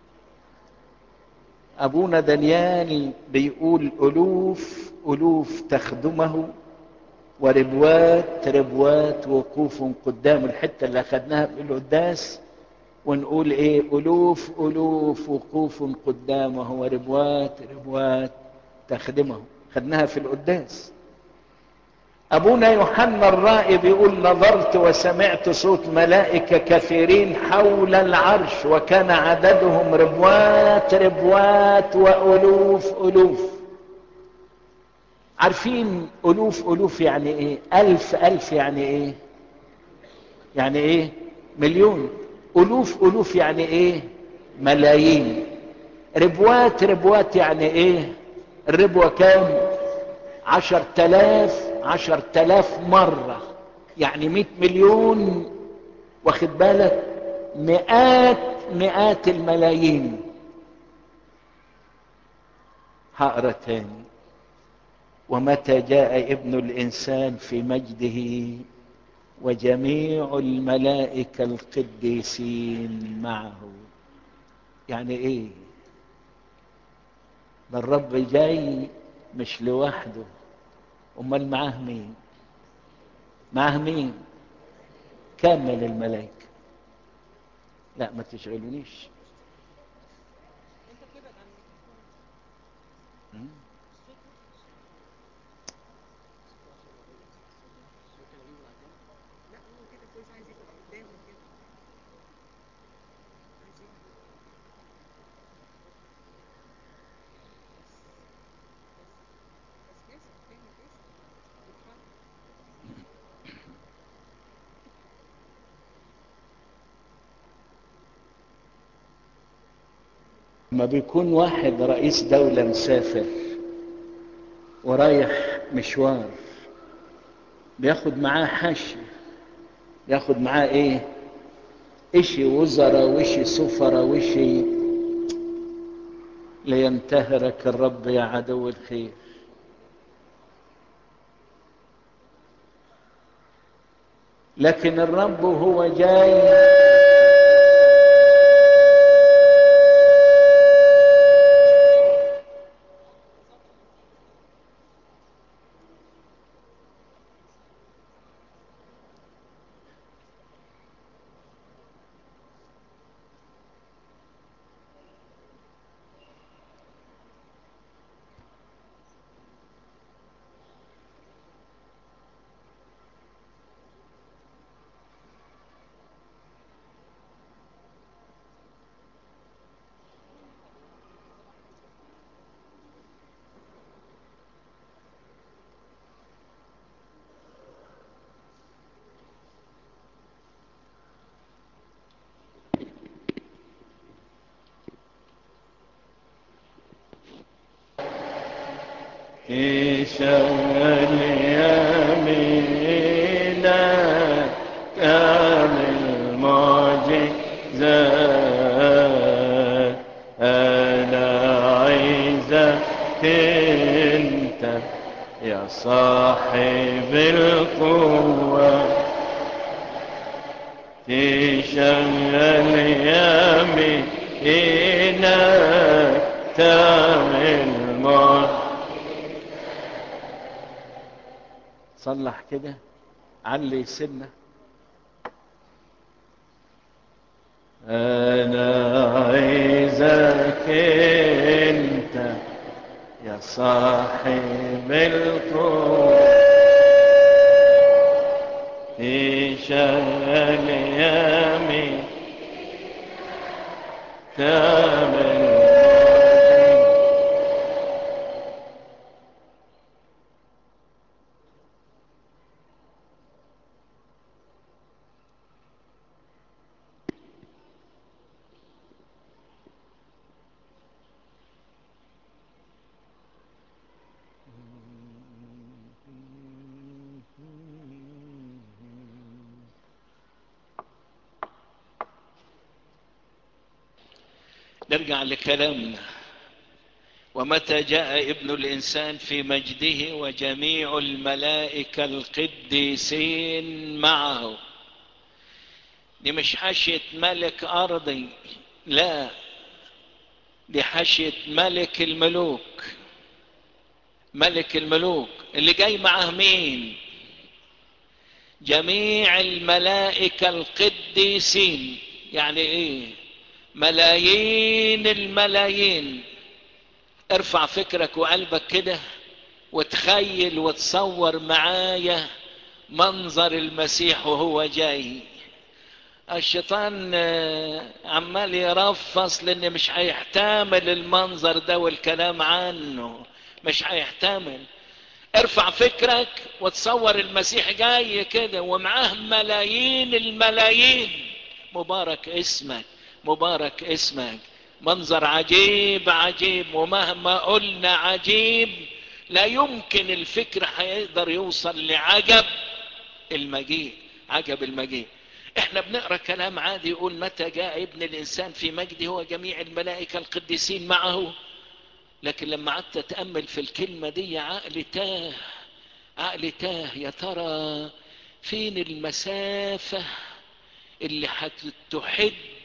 أبونا دانيال بيقول ألوف ألوف تخدمه وربوات ربوات وقوف قدام الحتة اللي أخذناها في القداس ونقول ايه الوف الوف وقوف قدامه وربوات ربوات تخدمه خدناها في القداس ابونا يوحنا الرائي بيقول نظرت وسمعت صوت ملائكه كثيرين حول العرش وكان عددهم ربوات ربوات والوف الوف عارفين الوف الوف يعني ايه الف الف يعني ايه يعني ايه مليون ألوف ألوف يعني إيه ملايين ربوات ربوات يعني إيه الربوة كام عشر تلاف عشر تلاف مرة يعني مئة مليون واخد بالك مئات مئات الملايين هقرا تاني ومتى جاء ابن الانسان في مجده وجميع الملائكة القديسين معه يعني ايه ده الرب جاي مش لوحده امال معاه مين معاه مين كامل الملائكه لا ما تشغلونيش مم. لا هو كده كويس عايز يبقى قدامه كده عايز يبقى بس بس كده تاني كده اتفضل لما بيكون واحد رئيس دولة مسافر ورايح مشوار بياخد معاه حاشية بياخد معاه ايه اشي وزراء وشي سفراء وشي لينتهرك الرب يا عدو الخير لكن الرب وهو جاي يشغل يمينا كامل معجزات أنا عايزك أنت يا صاحب القوة تشغل يمينا تعمل معجزات صلح كده علي سنة أنا عايزك أنت يا صاحب القوة تشغل يمين تعمل معجزات. نرجع لكلامنا ومتى جاء ابن الإنسان في مجده وجميع الملائكة القديسين معه دي مش حاشية ملك أرضي لا دي حاشية ملك الملوك ملك الملوك اللي جاي معاه مين جميع الملائكة القديسين يعني ايه ملايين الملايين ارفع فكرك وقلبك كده وتخيل وتصور معايا منظر المسيح وهو جاي الشيطان آه، عمال يرفص لان مش هيحتمل المنظر ده والكلام عنه مش هيحتمل ارفع فكرك وتصور المسيح جاي كده ومعاه ملايين الملايين مبارك اسمك مبارك اسمك منظر عجيب عجيب ومهما قلنا عجيب لا يمكن الفكر هيقدر يوصل لعجب المجيء عجب المجيء احنا بنقرا كلام عادي يقول متى جاء ابن الانسان في مجده وجميع الملائكه القديسين معه لكن لما قعدت اتامل في الكلمه دي عقلي تاه عقلي تاه يا ترى فين المسافه اللي هتحد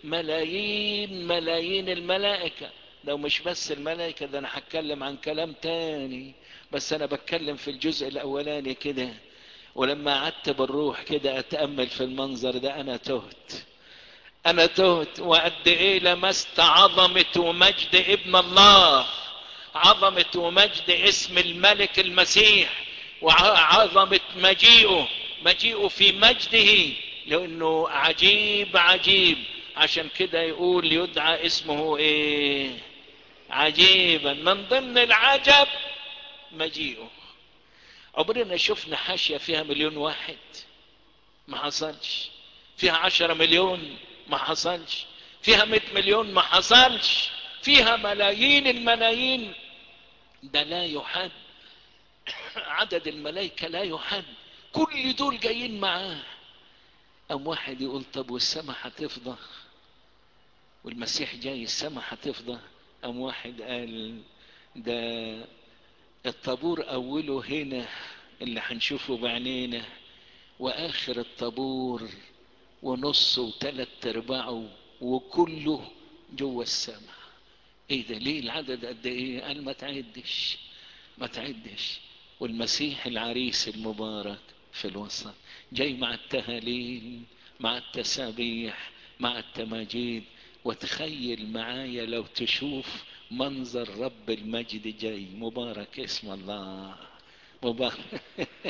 ملايين ملايين الملائكة لو مش بس الملائكة ده انا هتكلم عن كلام تاني بس انا بتكلم في الجزء الاولاني كده ولما قعدت بالروح كده اتأمل في المنظر ده انا تهت انا تهت وقد ايه لمست عظمة ومجد ابن الله عظمة ومجد اسم الملك المسيح وعظمة مجيئه مجيئه في مجده لانه عجيب عجيب عشان كده يقول يدعى اسمه ايه عجيبا من ضمن العجب مجيئه عمرنا شفنا حاشية فيها مليون واحد ما حصلش فيها عشرة مليون ما حصلش فيها مئة مليون ما حصلش فيها ملايين الملايين ده لا يحد عدد الملائكة لا يحد كل دول جايين معاه أم واحد يقول طب والسماء هتفضى والمسيح جاي السماء هتفضى أم واحد قال ده الطابور أوله هنا اللي هنشوفه بعينينا وآخر الطابور ونصه وثلاث ارباعه وكله جوه السماء ايه ده ليه العدد قد ايه قال ما تعدش ما تعدش والمسيح العريس المبارك في الوسط جاي مع التهاليل مع التسابيح مع التماجيد وتخيل معايا لو تشوف منظر رب المجد جاي مبارك اسم الله مبارك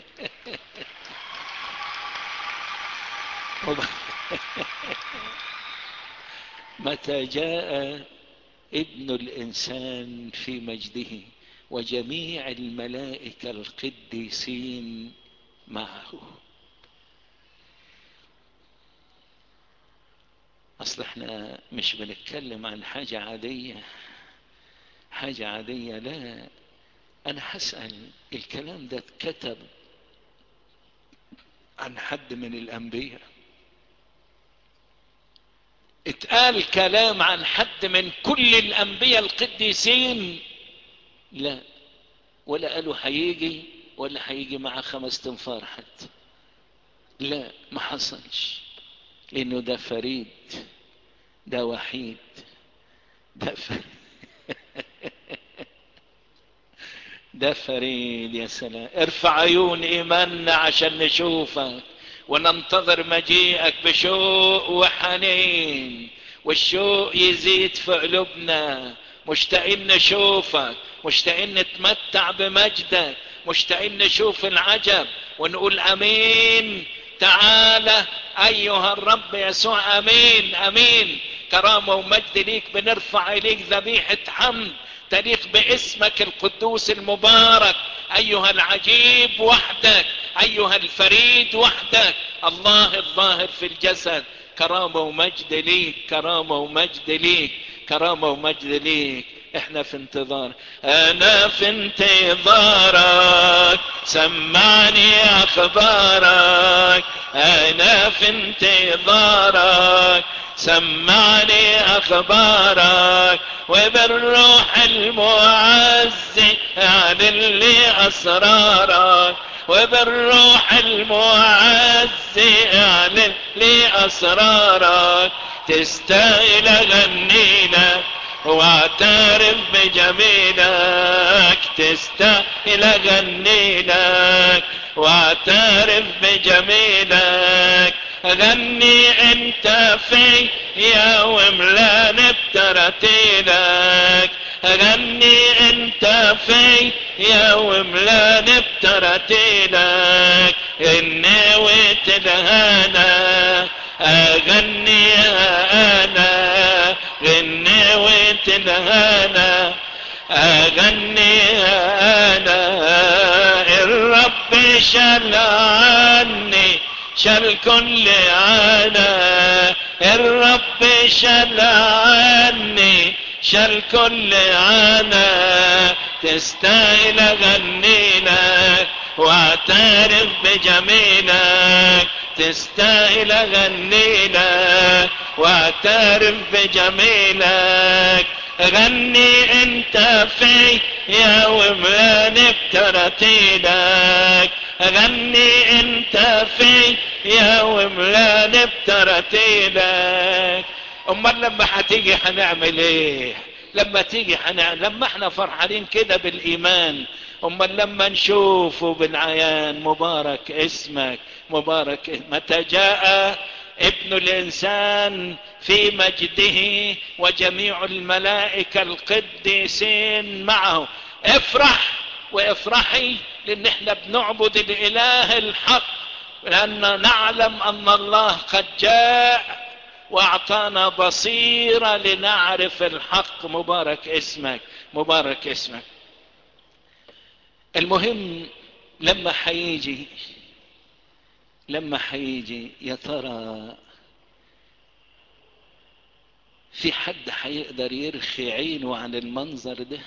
متى جاء ابن الانسان في مجده وجميع الملائكه القديسين معه اصل احنا مش بنتكلم عن حاجه عاديه حاجه عاديه لا انا هسال الكلام ده اتكتب عن حد من الانبياء اتقال كلام عن حد من كل الانبياء القديسين لا ولا قالوا هيجي ولا هيجي مع خمس تنفار حتى لا ما حصلش لانه ده فريد ده وحيد ده فريد ده فريد يا سلام ارفع عيون ايماننا عشان نشوفك وننتظر مجيئك بشوق وحنين والشوق يزيد في قلوبنا مشتاقين نشوفك مشتاقين نتمتع بمجدك مشتاقين نشوف العجب ونقول امين تعالى ايها الرب يسوع امين امين كرامه ومجد ليك بنرفع اليك ذبيحه حمد تليق باسمك القدوس المبارك ايها العجيب وحدك ايها الفريد وحدك الله الظاهر في الجسد كرامة ومجد ليك كرامة ومجد ليك كرامة ومجد ليك احنا في انتظار انا في انتظارك سمعني اخبارك انا في انتظارك سمعني اخبارك وبالروح المعزي اعلن لي اسرارك وبالروح المعزي اعلن لي اسرارك تستاهل غنينا واعترف بجميلك تستاهل غنيلك واعترف بجميلك غني انت في يا وملان بترتيلك غني انت في يا وملان بترتيلك اني وتلهانا اغني انا غني وتلهانا اغني انا الرب شال عني شال كل عنا الرب شال عني شال كل عنا تستاهل غنيلك واعترف بجميلك تستاهل غنيلك واعترف بجميلك غني انت في يا وملان بترتيلك غني انت في يا وملان بترتيلك امال لما هتيجي هنعمل ايه لما تيجي هنعمل لما احنا فرحانين كده بالايمان امال لما نشوفه بالعيان مبارك اسمك مبارك متى جاء ابن الانسان في مجده وجميع الملائكة القديسين معه افرح وافرحي لان احنا بنعبد الاله الحق لان نعلم ان الله قد جاء واعطانا بصيرة لنعرف الحق مبارك اسمك مبارك اسمك المهم لما حيجي لما حيجي يا ترى في حد حيقدر يرخي عينه عن المنظر ده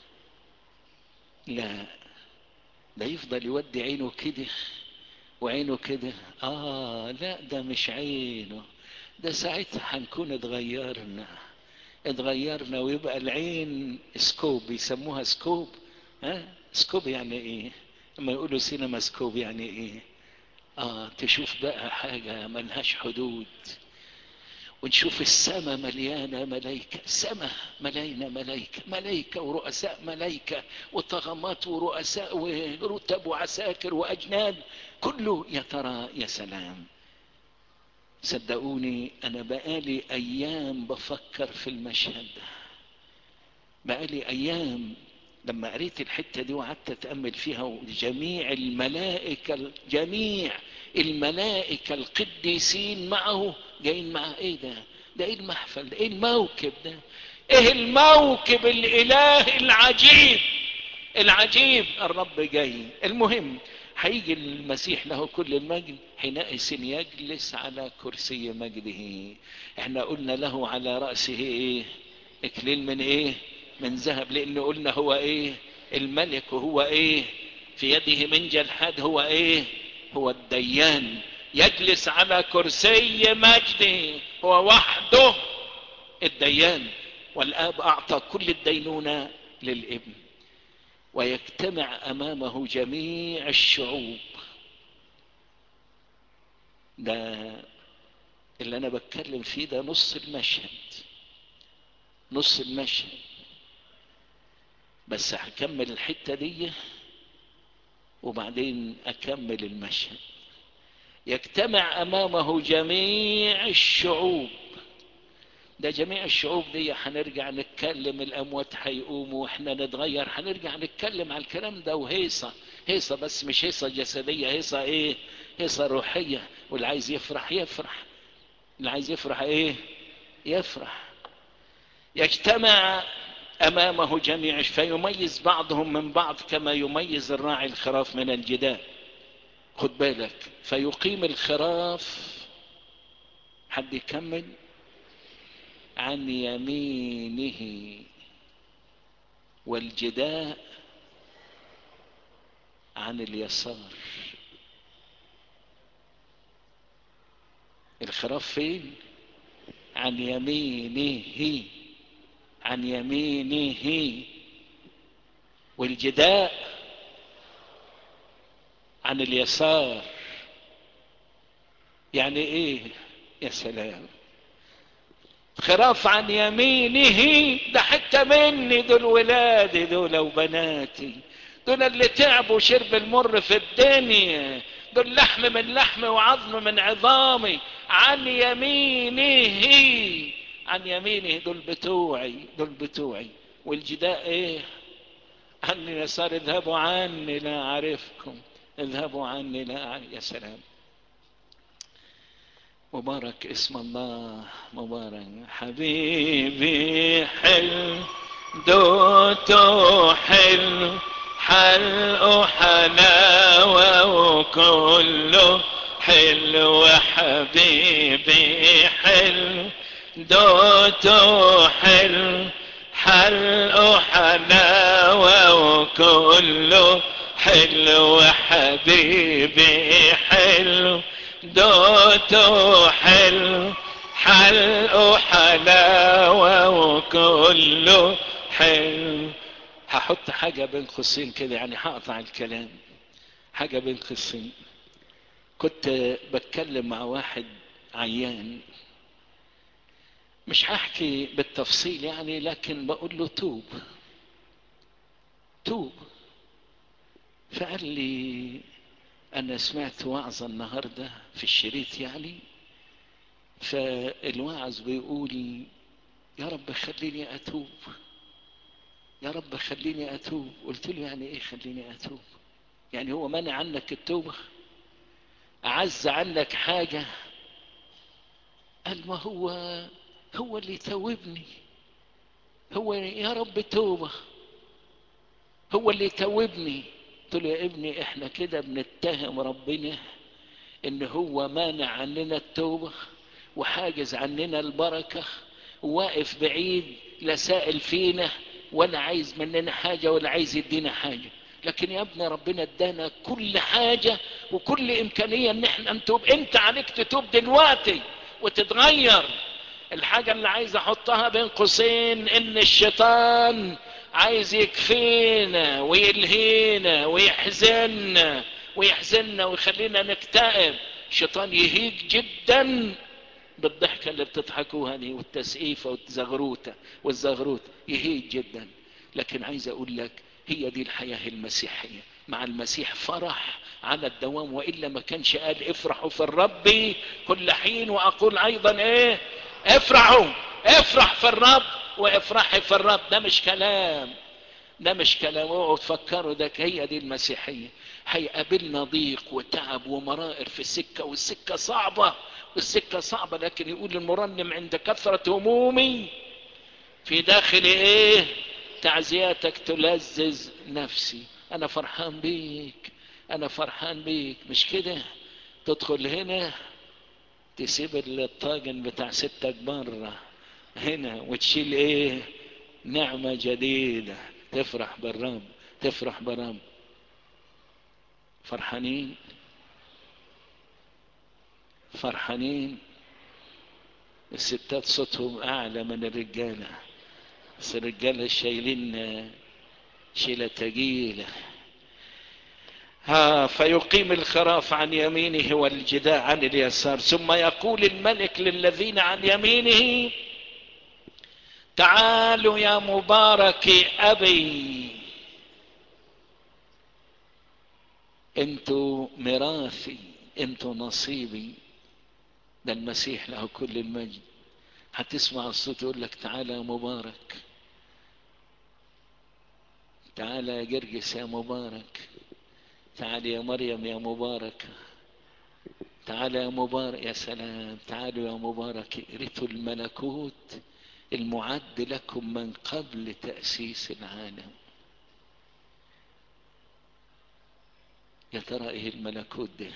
لا ده يفضل يودي عينه كده وعينه كده اه لا ده مش عينه ده ساعتها هنكون اتغيرنا اتغيرنا ويبقى العين سكوب بيسموها سكوب ها سكوب يعني ايه لما يقولوا سينما سكوب يعني ايه اه تشوف بقى حاجة ملهاش حدود ونشوف السماء مليانة ملايكة سماء مليانة ملايكة ملايكة ورؤساء ملايكة وطغمات ورؤساء ورتب وعساكر وأجناد كله يا ترى يا سلام صدقوني أنا بقالي أيام بفكر في المشهد ده بقالي أيام لما قريت الحتة دي وقعدت أتأمل فيها وجميع الملائكة جميع الملائكة القديسين معه جايين مع ايه ده ده ايه المحفل ده ايه الموكب ده ايه الموكب الاله العجيب العجيب الرب جاي المهم هيجي المسيح له كل المجد حينئذ يجلس على كرسي مجده احنا قلنا له على رأسه ايه اكليل من ايه من ذهب لان قلنا هو ايه الملك وهو ايه في يده منجل حاد هو ايه هو الديان يجلس على كرسي مجده هو وحده الديان والاب اعطى كل الدينونة للابن ويجتمع امامه جميع الشعوب ده اللي انا بتكلم فيه ده نص المشهد نص المشهد بس هكمل الحتة دي وبعدين اكمل المشهد يجتمع امامه جميع الشعوب ده جميع الشعوب دي هنرجع نتكلم الاموات هيقوموا واحنا نتغير هنرجع نتكلم على الكلام ده وهيصة هيصة بس مش هيصة جسدية هيصة ايه هيصة روحية واللي عايز يفرح يفرح اللي عايز يفرح ايه يفرح يجتمع امامه جميع فيميز بعضهم من بعض كما يميز الراعي الخراف من الجدال خد بالك فيقيم الخراف حد يكمل عن يمينه والجداء عن اليسار الخراف فين عن يمينه عن يمينه والجداء عن اليسار يعني ايه يا سلام خراف عن يمينه ده حتى مني دول ولادي دول وبناتي دول اللي تعبوا شرب المر في الدنيا دول لحم من لحم وعظم من عظامي عن يمينه عن يمينه دول بتوعي دول بتوعي والجداء ايه عن يسار اذهبوا عني لا اعرفكم اذهبوا عني لا أعرف يا سلام مبارك اسم الله مبارك حبيبي حلو دوتو حلو حلقه حلاوة وكله حلو حبيبي حلو دوتو حلو حلقه حلاوة وكله حلو حبيبي حلو دوته حلو حلقه حلاوة وكله حلو هحط حاجة بين قوسين كده يعني هقطع الكلام حاجة بين قوسين كنت بتكلم مع واحد عيان مش هحكي بالتفصيل يعني لكن بقول له توب توب فقال لي انا سمعت وعظة النهاردة في الشريط يعني فالواعظ بيقول يا رب خليني اتوب يا رب خليني اتوب قلت له يعني ايه خليني اتوب يعني هو منع عنك التوبة اعز عنك حاجة قال ما هو هو اللي توبني هو يا رب توبة هو اللي توبني قلت له يا ابني احنا كده بنتهم ربنا ان هو مانع عننا التوبة وحاجز عننا البركة وواقف بعيد لا سائل فينا ولا عايز مننا حاجة ولا عايز يدينا حاجة لكن يا ابني ربنا ادانا كل حاجة وكل امكانية ان احنا نتوب انت عليك تتوب دلوقتي وتتغير الحاجة اللي عايز احطها بين قوسين ان الشيطان عايز يكفينا ويلهينا ويحزننا ويحزننا ويخلينا نكتئب الشيطان يهيج جدا بالضحكة اللي بتضحكوها دي والتسقيفة والزغروتة والزغروت يهيج جدا لكن عايز اقول لك هي دي الحياة المسيحية مع المسيح فرح على الدوام وإلا ما كانش قال افرحوا في الرب كل حين وأقول أيضا إيه افرحوا افرح في الرب وافرحي في الرب ده مش كلام ده مش كلام اوعوا تفكروا ده هي دي المسيحية هيقابلنا ضيق وتعب ومرائر في السكة والسكة صعبة والسكة صعبة لكن يقول المرنم عند كثرة همومي في داخل ايه تعزياتك تلذذ نفسي انا فرحان بيك انا فرحان بيك مش كده تدخل هنا تسيب الطاجن بتاع ستك بره هنا وتشيل ايه نعمة جديدة تفرح بالرب تفرح بالرب فرحانين فرحانين الستات صوتهم اعلى من الرجالة بس الرجالة شايلين شيلة تقيلة ها فيقيم الخراف عن يمينه والجداء عن اليسار ثم يقول الملك للذين عن يمينه تعالوا يا مبارك ابي انتوا ميراثي انتوا نصيبي ده المسيح له كل المجد هتسمع الصوت يقول لك تعالى يا مبارك تعالى يا جرجس يا مبارك تعالى يا مريم يا مبارك تعالى يا مبارك يا سلام تعالوا يا مبارك ارثوا الملكوت المعد لكم من قبل تأسيس العالم يا ترى ايه الملكوت ده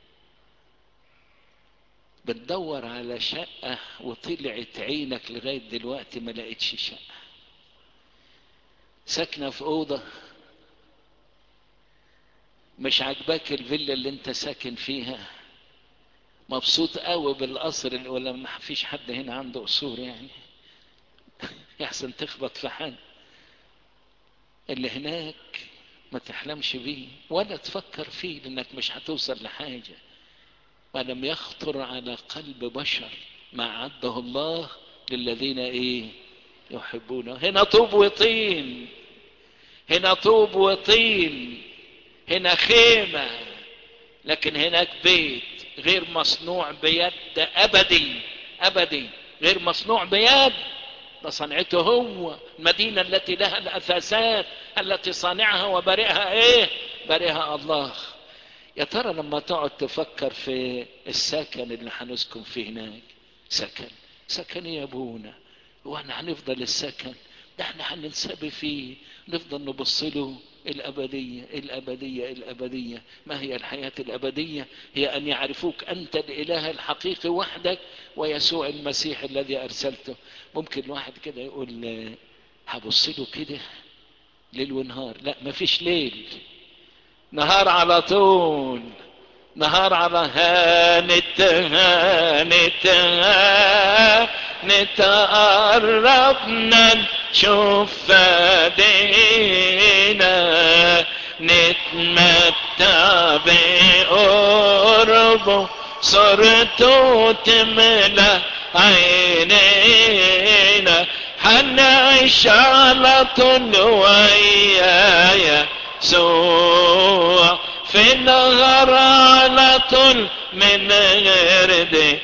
بتدور على شقة وطلعت عينك لغاية دلوقتي ما لقيتش شقة ساكنة في أوضة مش عاجباك الفيلا اللي انت ساكن فيها مبسوط قوي بالقصر ولا ما فيش حد هنا عنده قصور يعني يحسن تخبط في حد اللي هناك ما تحلمش بيه ولا تفكر فيه لانك مش هتوصل لحاجة ولم يخطر على قلب بشر ما عده الله للذين ايه يحبونه هنا طوب وطين هنا طوب وطين هنا خيمة لكن هناك بيت غير مصنوع بيد ابدي ابدي غير مصنوع بيد ده صنعته هو المدينة التي لها الأثاثات التي صانعها وبارئها ايه بارئها الله يا ترى لما تقعد تفكر في السكن اللي هنسكن فيه هناك سكن سكن يا ابونا واحنا هنفضل السكن ده احنا هننسب فيه نفضل نبص له الأبدية الأبدية الأبدية ما هي الحياة الأبدية هي أن يعرفوك أنت الإله الحقيقي وحدك ويسوع المسيح الذي أرسلته ممكن الواحد كده يقول هبص له كده ليل ونهار لا ما فيش ليل نهار على طول نهار على هانت هانت هانت قربنا نشوف فدينا نتمتع بقربه صرته تملى عينينا حنعيش على طول ويا يسوع في النهار على طول من غير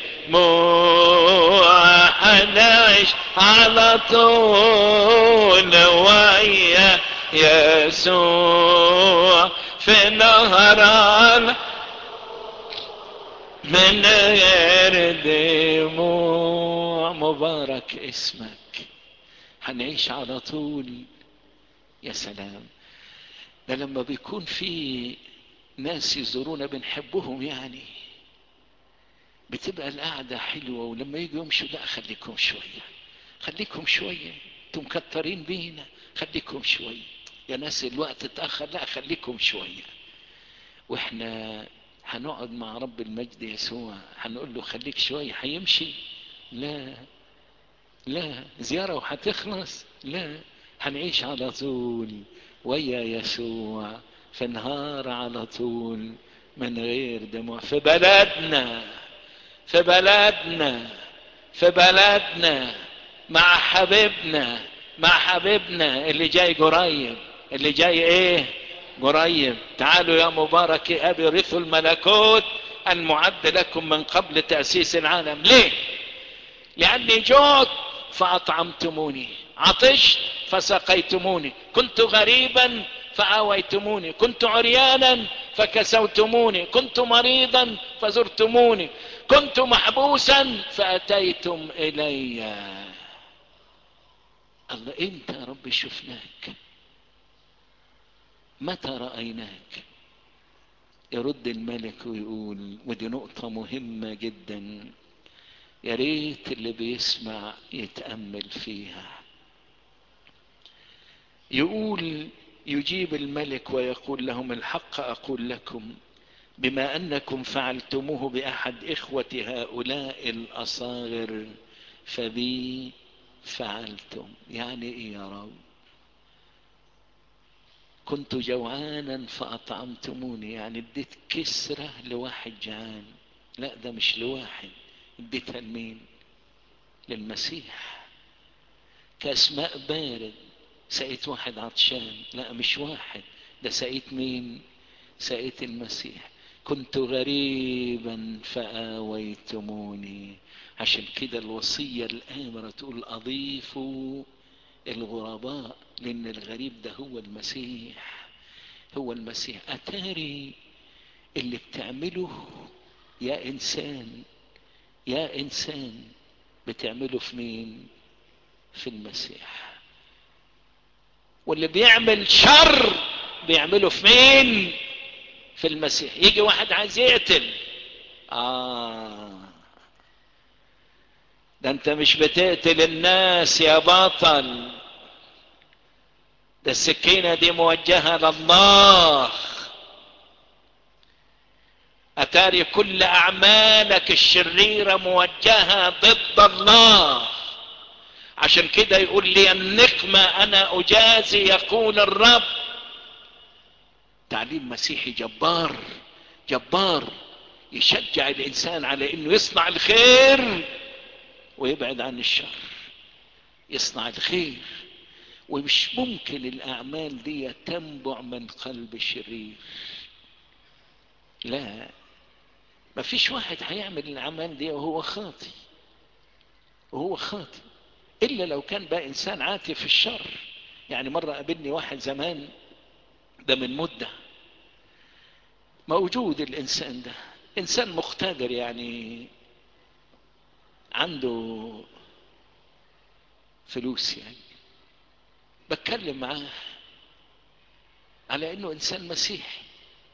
دموع حنعيش على طول ويا يسوع في النهار على من غير دموع مبارك اسمك هنعيش على طول يا سلام ده لما بيكون في ناس يزورونا بنحبهم يعني بتبقى القعدة حلوة ولما يجوا يمشوا لا خليكم شوية خليكم شوية انتم مكترين بينا خليكم شوية يا ناس الوقت اتأخر لا خليكم شوية واحنا هنقعد مع رب المجد يسوع هنقول له خليك شوية هيمشي لا لا زيارة وهتخلص لا هنعيش على طول ويا يسوع في نهار على طول من غير دموع في بلدنا في بلدنا في بلدنا مع حبيبنا مع حبيبنا اللي جاي قريب اللي جاي ايه قريب تعالوا يا مبارك ابي رثوا الملكوت المعد لكم من قبل تأسيس العالم ليه لاني جوت فاطعمتموني عطشت فسقيتموني كنت غريبا فآويتموني كنت عريانا فكسوتموني كنت مريضا فزرتموني كنت محبوسا فأتيتم إلي الله امتى يا رب شفناك متى رأيناك يرد الملك ويقول ودي نقطة مهمة جدا يا ريت اللي بيسمع يتأمل فيها يقول يجيب الملك ويقول لهم الحق أقول لكم بما أنكم فعلتموه بأحد إخوة هؤلاء الأصاغر فبي فعلتم يعني إيه يا رب كنت جوعانا فأطعمتموني يعني اديت كسرة لواحد جعان لا ده مش لواحد اديتها لمين للمسيح كأسماء بارد سقيت واحد عطشان لا مش واحد ده سقيت مين سقيت المسيح كنت غريبا فآويتموني عشان كده الوصية الآمرة تقول أضيفوا الغرباء لأن الغريب ده هو المسيح هو المسيح أتاري اللي بتعمله يا إنسان يا إنسان بتعمله في مين في المسيح واللي بيعمل شر بيعمله في مين في المسيح يجي واحد عايز يقتل آه ده انت مش بتقتل الناس يا بطل ده السكينة دي موجهة لله أتاري كل أعمالك الشريرة موجهة ضد الله عشان كده يقول لي النقمة أنا أجازي يقول الرب تعليم مسيحي جبار جبار يشجع الإنسان على أنه يصنع الخير ويبعد عن الشر يصنع الخير ومش ممكن الأعمال دي تنبع من قلب شرير لا ما فيش واحد هيعمل الأعمال دي وهو خاطي وهو خاطي إلا لو كان بقى إنسان عاتي في الشر يعني مرة قابلني واحد زمان ده من مدة موجود الإنسان ده إنسان مقتدر يعني عنده فلوس يعني بتكلم معاه على انه انسان مسيحي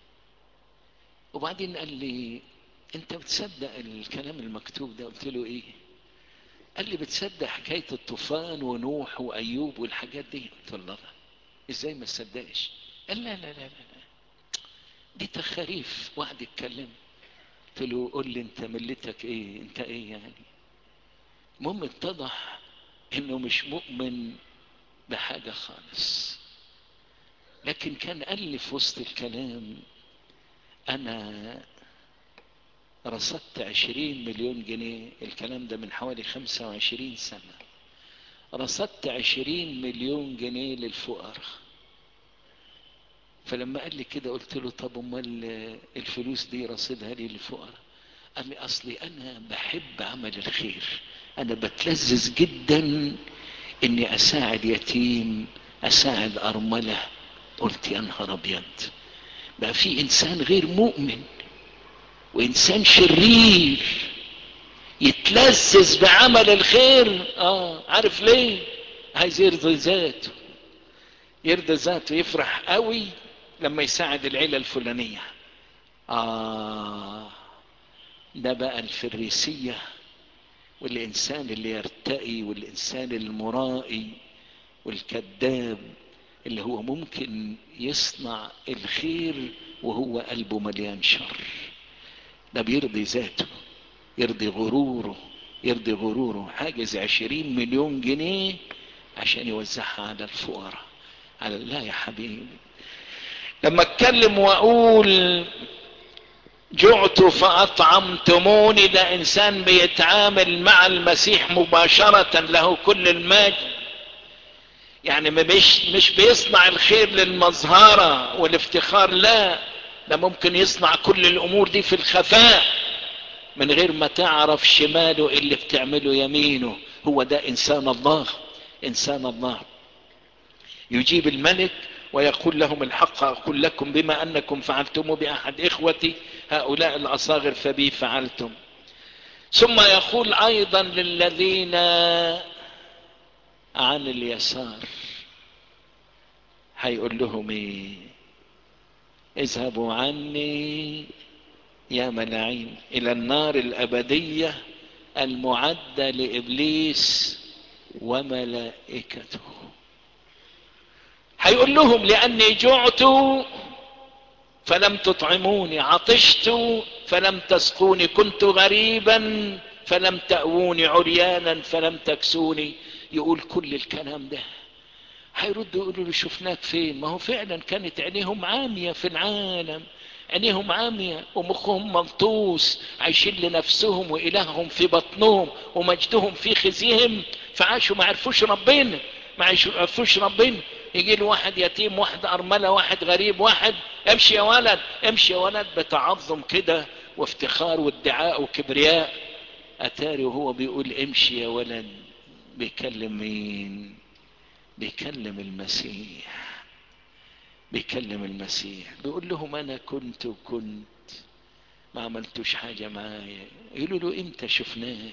وبعدين قال لي انت بتصدق الكلام المكتوب ده قلت له ايه قال لي بتصدق حكاية الطوفان ونوح وايوب والحاجات دي قلت له لا ازاي ما تصدقش قال لا لا لا لا, لا. دي تخاريف واحد يتكلم قلت له قول لي انت ملتك ايه انت ايه يعني المهم اتضح انه مش مؤمن بحاجة خالص لكن كان قال لي في وسط الكلام انا رصدت عشرين مليون جنيه الكلام ده من حوالي خمسة وعشرين سنة رصدت عشرين مليون جنيه للفقراء فلما قال لي كده قلت له طب امال الفلوس دي رصدها لي للفقراء قال لي اصلي انا بحب عمل الخير انا بتلذذ جدا اني اساعد يتيم اساعد ارملة قلت يا نهار ابيض بقى في انسان غير مؤمن وانسان شرير يتلذذ بعمل الخير اه عارف ليه عايز يرضي ذاته يرضي ذاته يفرح قوي لما يساعد العيلة الفلانية آه ده بقى الفريسية والإنسان اللي يرتقي والإنسان المرائي والكذاب اللي هو ممكن يصنع الخير وهو قلبه مليان شر ده بيرضي ذاته يرضي غروره يرضي غروره حاجز عشرين مليون جنيه عشان يوزعها على الفقراء على لا يا حبيبي لما اتكلم واقول جعت فاطعمتموني ده انسان بيتعامل مع المسيح مباشرة له كل المجد يعني مش مش بيصنع الخير للمظهرة والافتخار لا ده ممكن يصنع كل الامور دي في الخفاء من غير ما تعرف شماله اللي بتعمله يمينه هو ده انسان الله انسان الله يجيب الملك ويقول لهم الحق اقول لكم بما انكم فعلتم باحد اخوتي هؤلاء الاصاغر فبي فعلتم ثم يقول ايضا للذين عن اليسار هيقول لهم ايه اذهبوا عني يا ملاعين الى النار الابدية المعدة لابليس وملائكته هيقول لهم لاني جعت فلم تطعموني عطشت فلم تسقوني كنت غريبا فلم تأووني عريانا فلم تكسوني يقول كل الكلام ده هيردوا يقولوا له شفناك فين ما هو فعلا كانت عينيهم عامية في العالم عينيهم عامية ومخهم ملطوس عايشين لنفسهم وإلههم في بطنهم ومجدهم في خزيهم فعاشوا ما عرفوش ربنا ما عرفوش ربنا يجي له واحد يتيم واحد أرملة واحد غريب واحد امشي يا ولد امشي يا ولد بتعظم كده وافتخار وادعاء وكبرياء أتاري وهو بيقول امشي يا ولد بيكلم مين بيكلم المسيح بيكلم المسيح بيقول لهم انا كنت وكنت ما عملتوش حاجة معايا يقولوا له امتى شفناك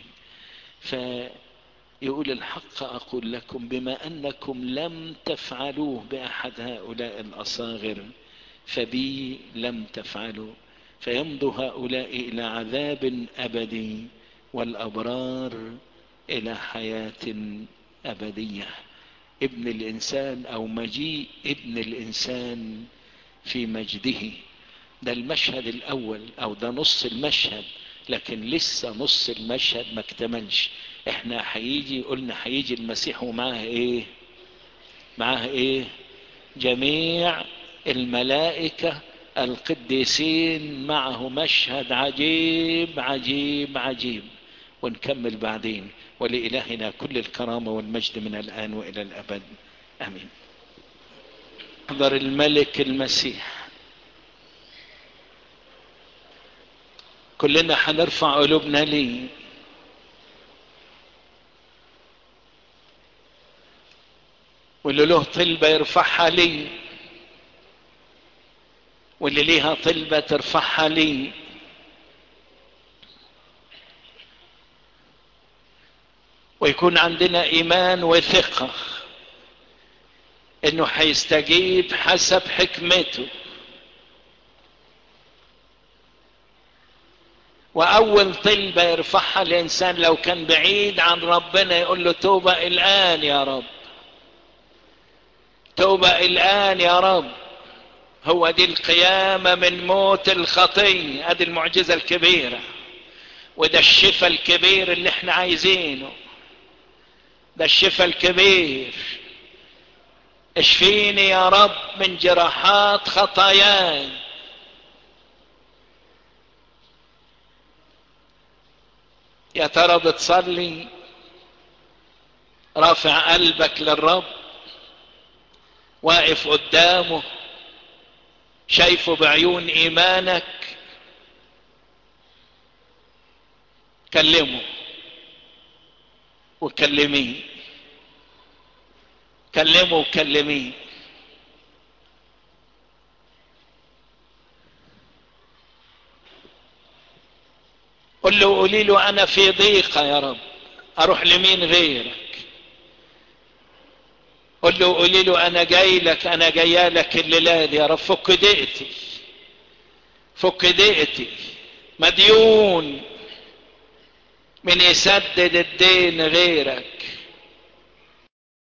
فيقول الحق اقول لكم بما انكم لم تفعلوه باحد هؤلاء الاصاغر فبي لم تفعلوا فيمضوا هؤلاء الى عذاب ابدي والابرار الى حياة ابدية ابن الانسان او مجيء ابن الانسان في مجده ده المشهد الاول او ده نص المشهد لكن لسه نص المشهد ما اكتملش احنا هيجي قلنا هيجي المسيح ومعاه ايه معاه ايه جميع الملائكة القديسين معه مشهد عجيب عجيب عجيب ونكمل بعدين ولإلهنا كل الكرامة والمجد من الآن وإلى الأبد آمين احضر الملك المسيح كلنا هنرفع قلوبنا ليه واللي له طلبة يرفعها لي واللي ليها طلبة ترفعها لي ويكون عندنا ايمان وثقة انه هيستجيب حسب حكمته واول طلبة يرفعها الانسان لو كان بعيد عن ربنا يقول له توبة الان يا رب توبة الان يا رب هو دي القيامة من موت الخطية ادي المعجزة الكبيرة وده الشفاء الكبير اللي احنا عايزينه ده الشفاء الكبير اشفيني يا رب من جراحات خطاياي يا ترى بتصلي رافع قلبك للرب واقف قدامه شايفه بعيون ايمانك كلمه وكلميه كلمه وكلميه قل له قولي له انا في ضيقه يا رب اروح لمين غيرك قل له قولي له انا جاي لك انا جايه لك الليله دي يا رب فك ضيقتي فك ضيقتي مديون من يسدد الدين غيرك